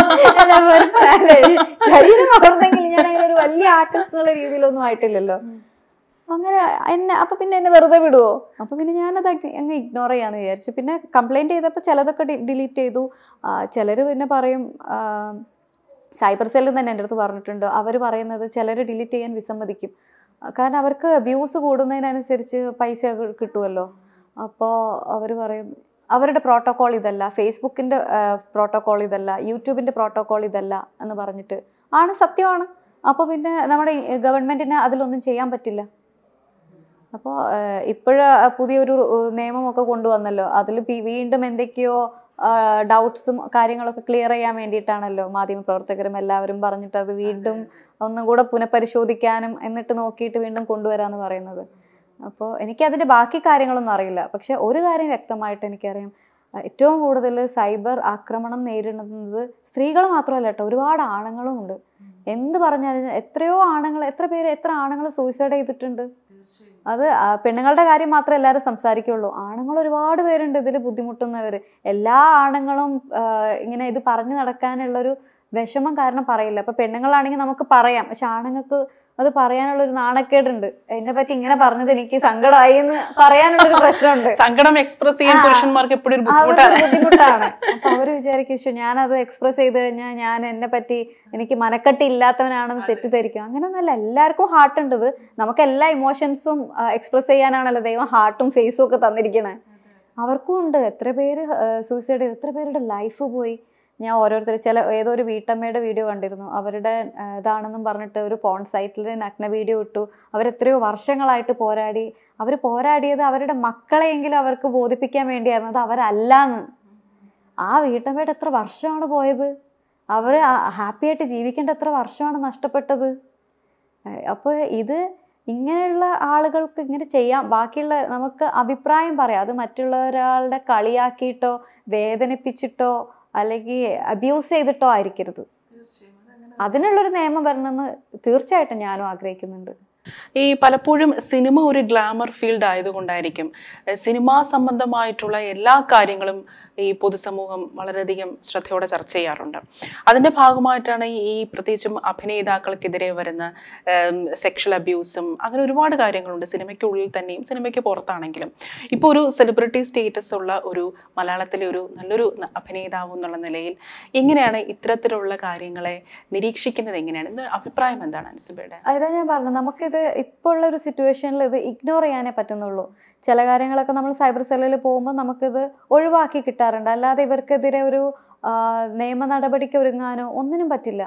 ശരീരം വളർന്നെങ്കിൽ ഞാൻ അങ്ങനെ ഒരു വലിയ ആർട്ടിസ്റ്റ് എന്നുള്ള രീതിയിലൊന്നും ആയിട്ടില്ലല്ലോ അങ്ങനെ എന്നെ അപ്പൊ പിന്നെ എന്നെ വെറുതെ വിടുവോ അപ്പൊ പിന്നെ ഞാനത് അങ്ങ് അങ്ങ് ഇഗ്നോർ ചെയ്യാന്ന് വിചാരിച്ചു പിന്നെ കംപ്ലൈന്റ് ചെയ്തപ്പോൾ ചിലതൊക്കെ ഡിലീറ്റ് ചെയ്തു ചിലർ പിന്നെ പറയും സൈബർ സെല്ലിൽ തന്നെ എൻ്റെ അടുത്ത് പറഞ്ഞിട്ടുണ്ട് അവർ പറയുന്നത് ചിലർ ഡിലീറ്റ് ചെയ്യാൻ വിസമ്മതിക്കും ആ, കാരണം അവർക്ക് വ്യൂസ് കൂടുന്നതിനനുസരിച്ച് പൈസ കി- കിട്ടുമല്ലോ അപ്പോൾ അവർ പറയും അവരുടെ പ്രോട്ടോകോൾ ഇതല്ല ഫേസ്ബുക്കിൻ്റെ പ്രോട്ടോകോൾ ഇതല്ല യൂട്യൂബിൻ്റെ പ്രോട്ടോകോൾ ഇതല്ല എന്ന് പറഞ്ഞിട്ട് ആണ് സത്യമാണ് അപ്പോൾ പിന്നെ നമ്മുടെ ഗവൺമെൻറ്റിന് അതിലൊന്നും ചെയ്യാൻ പറ്റില്ല അപ്പോൾ ഇപ്പോഴ് പുതിയൊരു ഏഹ്, നിയമമൊക്കെ കൊണ്ടുവന്നല്ലോ അതിൽ വീണ്ടും എന്തൊക്കെയോ ഡൗട്ട്സും കാര്യങ്ങളൊക്കെ ക്ലിയർ ചെയ്യാൻ വേണ്ടിയിട്ടാണല്ലോ മാധ്യമപ്രവർത്തകരും എല്ലാവരും പറഞ്ഞിട്ട് അത് വീണ്ടും ഒന്നും കൂടെ പുനഃപരിശോധിക്കാനും എന്നിട്ട് നോക്കിയിട്ട് വീണ്ടും കൊണ്ടുവരാമെന്ന് പറയുന്നത് അപ്പോൾ എനിക്കതിൻ്റെ ബാക്കി കാര്യങ്ങളൊന്നും അറിയില്ല പക്ഷെ ഒരു കാര്യം വ്യക്തമായിട്ട് എനിക്കറിയാം ആ, ഏറ്റവും കൂടുതൽ സൈബർ ആക്രമണം നേരിടുന്നത് സ്ത്രീകൾ മാത്രമല്ല കേട്ടോ ഒരുപാട് ആണുങ്ങളും ഉണ്ട് എന്ത് പറഞ്ഞാലും എത്രയോ ആണുങ്ങൾ എത്ര പേര് എത്ര ആണുങ്ങൾ സൂയിസൈഡ് ചെയ്തിട്ടുണ്ട് അത് ആ പെണ്ണുങ്ങളുടെ കാര്യം മാത്രമേ എല്ലാവരും സംസാരിക്കുള്ളൂ ആണുങ്ങൾ ഒരുപാട് പേരുണ്ട് ഇതിൽ ബുദ്ധിമുട്ടുന്നവർ എല്ലാ ആണുങ്ങളും ആ, ഇങ്ങനെ ഇത് പറഞ്ഞു നടക്കാനുള്ളൊരു വിഷമം കാരണം പറയില്ല അപ്പൊ പെണ്ണുങ്ങളാണെങ്കിൽ നമുക്ക് പറയാം പക്ഷെ ആണുങ്ങൾക്ക് അത് പറയാനുള്ള ഒരു നാണക്കേടുണ്ട് എന്നെ പറ്റി ഇങ്ങനെ പറഞ്ഞത് എനിക്ക് സങ്കടമായി എന്ന് പറയാനുള്ളൊരു പ്രശ്നമുണ്ട് സങ്കടം എക്സ്പ്രസ് ചെയ്യാൻ ആ. പുരുഷന്മാർക്ക് എപ്പോഴും ഒരു ആ ഒരു ബുദ്ധിമുട്ടാണ് ബുദ്ധിമുട്ടാണ് അപ്പൊ അവര് വിചാരിക്കും "ശ്ശോ, ഞാനത് എക്സ്പ്രസ് ചെയ്ത് കഴിഞ്ഞാൽ ഞാൻ എന്നെ പറ്റി എനിക്ക് മനക്കെട്ടി ഇല്ലാത്തവനാണെന്ന് തെറ്റിദ്ധരിക്കും അങ്ങനെയൊന്നുമല്ല എല്ലാവർക്കും ഹാർട്ട് ഉണ്ട് ഇത് നമുക്ക് എല്ലാ ഇമോഷൻസും എക്സ്പ്രസ് ചെയ്യാനാണല്ലോ ദൈവം ഹാർട്ടും ഫേസും ഒക്കെ തന്നിരിക്കണേ അവർക്കും ഉണ്ട് എത്ര പേര് സൂയിസൈഡ് ചെയ്ത് എത്ര പേരുടെ ലൈഫ് പോയി ഞാൻ ഓരോരുത്തർ ചില ഏതോ ഒരു വീട്ടമ്മയുടെ വീഡിയോ കണ്ടിരുന്നു അവരുടെ ആ, ഇതാണെന്നും പറഞ്ഞിട്ട് ഒരു പോൺ സൈറ്റിൽ നഗ്ന വീഡിയോ ഇട്ടു അവരെത്രയോ വർഷങ്ങളായിട്ട് പോരാടി അവർ പോരാടിയത് അവരുടെ മക്കളെയെങ്കിലും അവർക്ക് ബോധിപ്പിക്കാൻ വേണ്ടിയായിരുന്നു അത് അവരല്ലാന്ന് ആ വീട്ടമ്മയുടെ എത്ര വർഷമാണ് പോയത് അവർ ഹാപ്പി ആയിട്ട് ജീവിക്കേണ്ട എത്ര വർഷമാണ് നഷ്ടപ്പെട്ടത് അപ്പോൾ ഇത് ഇങ്ങനെയുള്ള ആളുകൾക്ക് ഇങ്ങനെ ചെയ്യാം ബാക്കിയുള്ള നമുക്ക് അഭിപ്രായം പറയാം അത് മറ്റുള്ള ഒരാളുടെ കളിയാക്കിയിട്ടോ വേദനിപ്പിച്ചിട്ടോ അല്ലെങ്കിൽ അബ്യൂസ് ചെയ്തിട്ടോ ആയിരിക്കരുത് അതിനുള്ളൊരു നിയമം വരണമെന്ന് തീർച്ചയായിട്ടും ഞാനും ആഗ്രഹിക്കുന്നുണ്ട് ഈ പലപ്പോഴും സിനിമ ഒരു ഗ്ലാമർ ഫീൽഡ് ആയതുകൊണ്ടായിരിക്കും എഹ് സിനിമാ സംബന്ധമായിട്ടുള്ള എല്ലാ കാര്യങ്ങളും ഈ പൊതുസമൂഹം വളരെയധികം ശ്രദ്ധയോടെ ചർച്ച ചെയ്യാറുണ്ട് അതിന്റെ ഭാഗമായിട്ടാണ് ഈ ഈ പ്രത്യേകിച്ചും അഭിനേതാക്കൾക്കെതിരെ വരുന്ന സെക്ഷൽ അബ്യൂസും അങ്ങനെ ഒരുപാട് കാര്യങ്ങളുണ്ട് സിനിമയ്ക്കുള്ളിൽ തന്നെയും സിനിമയ്ക്ക് പുറത്താണെങ്കിലും ഇപ്പോൾ ഒരു സെലിബ്രിറ്റി സ്റ്റേറ്റസ് ഉള്ള ഒരു മലയാളത്തിലെ ഒരു നല്ലൊരു ന- അഭിനേതാവ് എന്നുള്ള നിലയിൽ എങ്ങനെയാണ് ഇത്തരത്തിലുള്ള കാര്യങ്ങളെ നിരീക്ഷിക്കുന്നത് എങ്ങനെയാണ് ഇത് അഭിപ്രായം എന്താണ് അൻസിബയുടെ അതാ ഞാൻ പറഞ്ഞു നമുക്കിത് ഇപ്പോൾ ഉള്ള ഒരു സിറ്റുവേഷനിൽ ഇത് ഇഗ്നോർ ചെയ്യാനേ പറ്റുന്നുള്ളൂ ചില കാര്യങ്ങളൊക്കെ നമ്മൾ സൈബർ സെല്ലിൽ പോകുമ്പോൾ നമുക്കിത് ഒഴിവാക്കി കിട്ടാറുണ്ട് അല്ലാതെ ഇവർക്കെതിരെ ഒരു ആ, നിയമ നടപടിക്ക് ഒരുങ്ങാനോ ഒന്നിനും പറ്റില്ല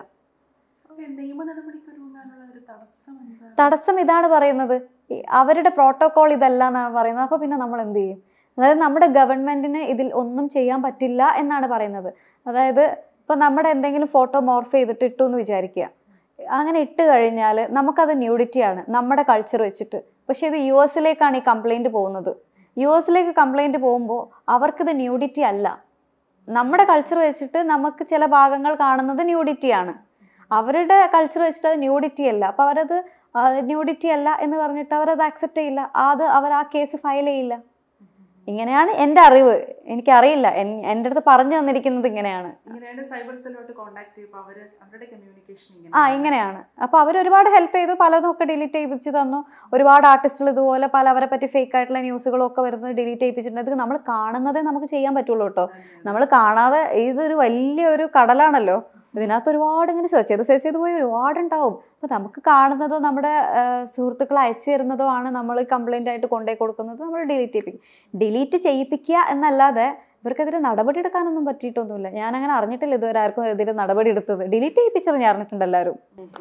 നിയമ നടപടിക്ക് ഒരുങ്ങാനുള്ള ഒരു തടസ്സം എന്താണ് തടസ്സം ഇതാണ് പറയുന്നത് ഈ അവരുടെ പ്രോട്ടോകോൾ ഇതല്ല എന്നാണ് പറയുന്നത് അപ്പോൾ പിന്നെ നമ്മൾ എന്ത് ചെയ്യും അതായത് നമ്മുടെ ഗവൺമെന്റിന് ഇതിൽ ഒന്നും ചെയ്യാൻ പറ്റില്ല എന്നാണ് പറയുന്നത് അതായത് ഇപ്പം നമ്മുടെ എന്തെങ്കിലും ഫോട്ടോ മോർഫ് ചെയ്തിട്ട് ഇട്ടു എന്ന് വിചാരിക്കുക അങ്ങനെ ഇട്ട് കഴിഞ്ഞാൽ നമുക്കത് ന്യൂഡിറ്റിയാണ് നമ്മുടെ കൾച്ചർ വെച്ചിട്ട് പക്ഷേ ഇത് യു എസിലേക്കാണ് ഈ കംപ്ലൈൻറ്റ് പോകുന്നത് യു എസിലേക്ക് കംപ്ലൈൻറ്റ് പോകുമ്പോൾ അവർക്കിത് ന്യൂഡിറ്റി അല്ല നമ്മുടെ കൾച്ചർ വെച്ചിട്ട് നമുക്ക് ചില ഭാഗങ്ങൾ കാണുന്നത് ന്യൂഡിറ്റിയാണ് അവരുടെ കൾച്ചർ വെച്ചിട്ട് അത് ന്യൂഡിറ്റി അല്ല അപ്പോൾ അവരത് ന്യൂഡിറ്റി അല്ല എന്ന് പറഞ്ഞിട്ട് അവരത് അക്സെപ്റ്റ് ചെയ്യില്ല അത് അവർ ആ കേസ് ഫയൽ ചെയ്യില്ല ഇങ്ങനെയാണ് എൻ്റെ അറിവ് എനിക്കറിയില്ല എൻ- എൻ്റെ അടുത്ത് പറഞ്ഞു തന്നിരിക്കുന്നത് ഇങ്ങനെയാണ് ഇങ്ങനെയാണ് സൈബർ സെല്ലുമായിട്ട് കോൺടാക്ട് ചെയ്യുമ്പോൾ അവര് അവരുടെ കമ്മ്യൂണിക്കേഷൻ ആ ഇങ്ങനെയാണ് അപ്പോൾ അവർ ഒരുപാട് ഹെൽപ്പ് ചെയ്തു പലതും ഒക്കെ ഡിലീറ്റ് ചെയ്യിപ്പിച്ച് തന്നു ഒരുപാട് ആർട്ടിസ്റ്റുകൾ ഇതുപോലെ പല അവരെ പറ്റി ഫേക്ക് ആയിട്ടുള്ള ന്യൂസുകളും ഒക്കെ വരുന്നത് ഡിലീറ്റ് ചെയ്യിപ്പിച്ചിട്ടുണ്ട് ഇത് നമ്മൾ കാണുന്നതേ നമുക്ക് ചെയ്യാൻ പറ്റുള്ളൂ കേട്ടോ നമ്മൾ കാണാതെ ഇതൊരു വലിയൊരു കടലാണല്ലോ ഇതിനകത്ത് ഒരുപാട് ഇങ്ങനെ സെർച്ച് ചെയ്ത് സെർച്ച് ചെയ്ത് പോയി ഒരുപാടുണ്ടാവും അപ്പോൾ നമുക്ക് കാണുന്നതോ നമ്മുടെ ആ, സുഹൃത്തുക്കൾ അയച്ചു തരുന്നതോ ആണ് നമ്മൾ കംപ്ലൈൻ്റ് ആയിട്ട് കൊണ്ടുപോയി കൊടുക്കുന്നത് നമ്മൾ ഡിലീറ്റ് ചെയ്യിപ്പിക്കും ഡിലീറ്റ് ചെയ്യിപ്പിക്കുക എന്നല്ലാതെ ഇവർക്കെതിരെ നടപടി എടുക്കാനൊന്നും പറ്റിയിട്ടൊന്നുമില്ല ഞാൻ അങ്ങനെ അറിഞ്ഞിട്ടില്ല ഇതുവരെ ആർക്കും എതിരെ നടപടി എടുത്തത് ഡിലീറ്റ് ചെയ്യിപ്പിച്ചത് ഞാൻ അറിഞ്ഞിട്ടുണ്ട് എല്ലാവരും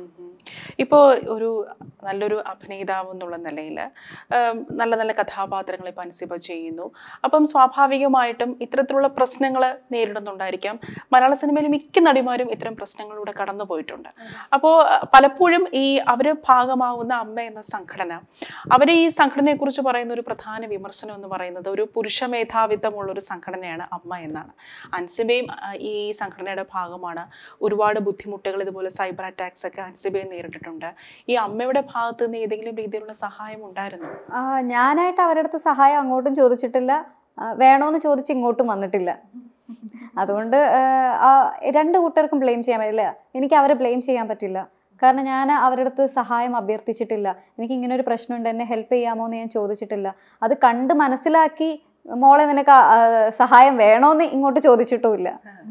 ഇപ്പോൾ ഒരു നല്ലൊരു അഭിനേതാവ് എന്നുള്ള നിലയിൽ നല്ല നല്ല കഥാപാത്രങ്ങൾ ഇപ്പം അൻസിബ ചെയ്യുന്നു അപ്പം സ്വാഭാവികമായിട്ടും ഇത്തരത്തിലുള്ള പ്രശ്നങ്ങൾ നേരിടുന്നുണ്ടായിരിക്കാം മലയാള സിനിമയിൽ മിക്ക നടിമാരും ഇത്തരം പ്രശ്നങ്ങളിലൂടെ കടന്നു പോയിട്ടുണ്ട് അപ്പോൾ പലപ്പോഴും ഈ അവർ ഭാഗമാവുന്ന അമ്മ എന്ന സംഘടന അവർ ഈ സംഘടനയെക്കുറിച്ച് പറയുന്ന ഒരു പ്രധാന വിമർശനം എന്ന് പറയുന്നത് ഒരു പുരുഷ മേധാവിത്വമുള്ള ഒരു സംഘടനയാണ് അമ്മ എന്നാണ് അൻസിബയും ആ, ഈ സംഘടനയുടെ ഭാഗമാണ് ഒരുപാട് ബുദ്ധിമുട്ടുകൾ ഇതുപോലെ സൈബർ അറ്റാക്സ് ഒക്കെ അൻസിബയെ നേരിട്ടിട്ടുണ്ട് ഈ അമ്മയുടെ ഭാഗത്ത് നിന്ന് ഏതെങ്കിലും രീതിയിലുള്ള സഹായം ഉണ്ടായിരുന്നു ആ, ഞാനായിട്ട് അവരുടെ അടുത്ത് സഹായം അങ്ങോട്ടും ചോദിച്ചിട്ടില്ല ആ, വേണോന്ന് ചോദിച്ച് ഇങ്ങോട്ടും വന്നിട്ടില്ല അതുകൊണ്ട് ആ, ആ, രണ്ട് കൂട്ടർക്കും ബ്ലെയിം ചെയ്യാൻ പറ്റില്ല എനിക്ക് അവരെ ബ്ലെയിം ചെയ്യാൻ പറ്റില്ല കാരണം ഞാൻ അവരുടെ അടുത്ത് സഹായം അഭ്യർത്ഥിച്ചിട്ടില്ല എനിക്ക് ഇങ്ങനെ ഒരു പ്രശ്നമുണ്ട് എന്നെ ഹെൽപ്പ് ചെയ്യാമോ എന്ന് ഞാൻ ചോദിച്ചിട്ടില്ല അത് കണ്ട് മനസ്സിലാക്കി മോളെ നിനക്ക് ആ, ആ, സഹായം വേണോന്ന് ഇങ്ങോട്ട് ചോദിച്ചിട്ടുമില്ല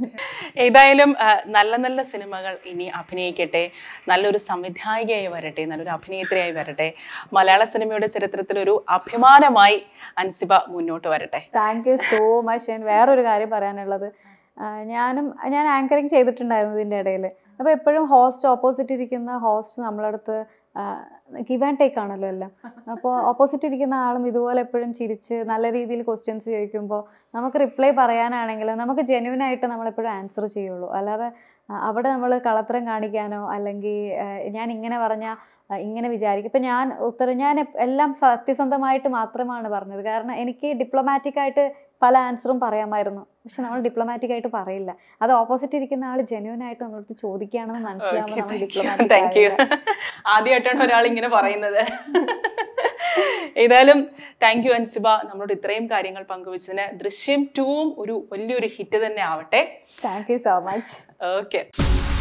ഏതായാലും ആ, നല്ല നല്ല സിനിമകൾ ഇനി അഭിനയിക്കട്ടെ നല്ലൊരു സംവിധായികയായി വരട്ടെ നല്ലൊരു അഭിനേത്രിയായി വരട്ടെ മലയാള സിനിമയുടെ ചരിത്രത്തിൽ ഒരു അഭിമാനമായി അൻസിബ മുന്നോട്ട് വരട്ടെ താങ്ക് യു സോ മച്ച് ഞാൻ വേറൊരു കാര്യം പറയാനുള്ളത് ആ, ഞാനും ഞാൻ ആങ്കറിങ് ചെയ്തിട്ടുണ്ടായിരുന്നു ഇതിൻ്റെ ഇടയിൽ അപ്പോൾ എപ്പോഴും ഹോസ്റ്റ് ഓപ്പോസിറ്റ് ഇരിക്കുന്ന ഹോസ്റ്റ് നമ്മളടുത്ത് ആ, ഗിവ് ആൻഡ് ടേക്ക് ആണല്ലോ എല്ലാം അപ്പോൾ ഓപ്പോസിറ്റ് ഇരിക്കുന്ന ആളും ഇതുപോലെ എപ്പോഴും ചിരിച്ച് നല്ല രീതിയിൽ ക്വസ്റ്റ്യൻസ് ചോദിക്കുമ്പോൾ നമുക്ക് റിപ്ലൈ പറയാനാണെങ്കിലും നമുക്ക് ജെന്യൂൻ ആയിട്ട് നമ്മളെപ്പോഴും ആൻസർ ചെയ്യുള്ളൂ അല്ലാതെ ആ, അവിടെ നമ്മൾ കളത്രം കാണിക്കാനോ അല്ലെങ്കിൽ ഞാൻ ഇങ്ങനെ പറഞ്ഞാൽ ഇങ്ങനെ വിചാരിക്കും ഇപ്പം ഞാൻ ഉത്തരം ഞാൻ എപ്- എല്ലാം സത്യസന്ധമായിട്ട് മാത്രമാണ് പറഞ്ഞത് കാരണം എനിക്ക് ഡിപ്ലോമാറ്റിക് ആയിട്ട് പല ആൻസറും പറയാമായിരുന്നു പക്ഷെ നമ്മൾ ഡിപ്ലോമാറ്റിക് ആയിട്ട് പറയില്ല അത് ഓപ്പോസിറ്റ് ഇരിക്കുന്ന ആൾ ജെന്യൂൻ ആയിട്ട് നമ്മളടുത്ത് ചോദിക്കുകയാണെന്ന് മനസ്സിലാവുമ്പോൾ നമ്മൾ താങ്ക് ഡിപ്ലോമാറ്റിക് യു ആദ്യമായിട്ടാണ് ഒരാൾ ഇങ്ങനെ പറയുന്നത് ഏതായാലും താങ്ക് യു അൻസിബ നമ്മളോട് ഇത്രയും കാര്യങ്ങൾ പങ്കുവച്ചതിന് ദൃശ്യം ടൂവും ഒരു വലിയൊരു ഹിറ്റ് തന്നെ ആവട്ടെ thank you so much okay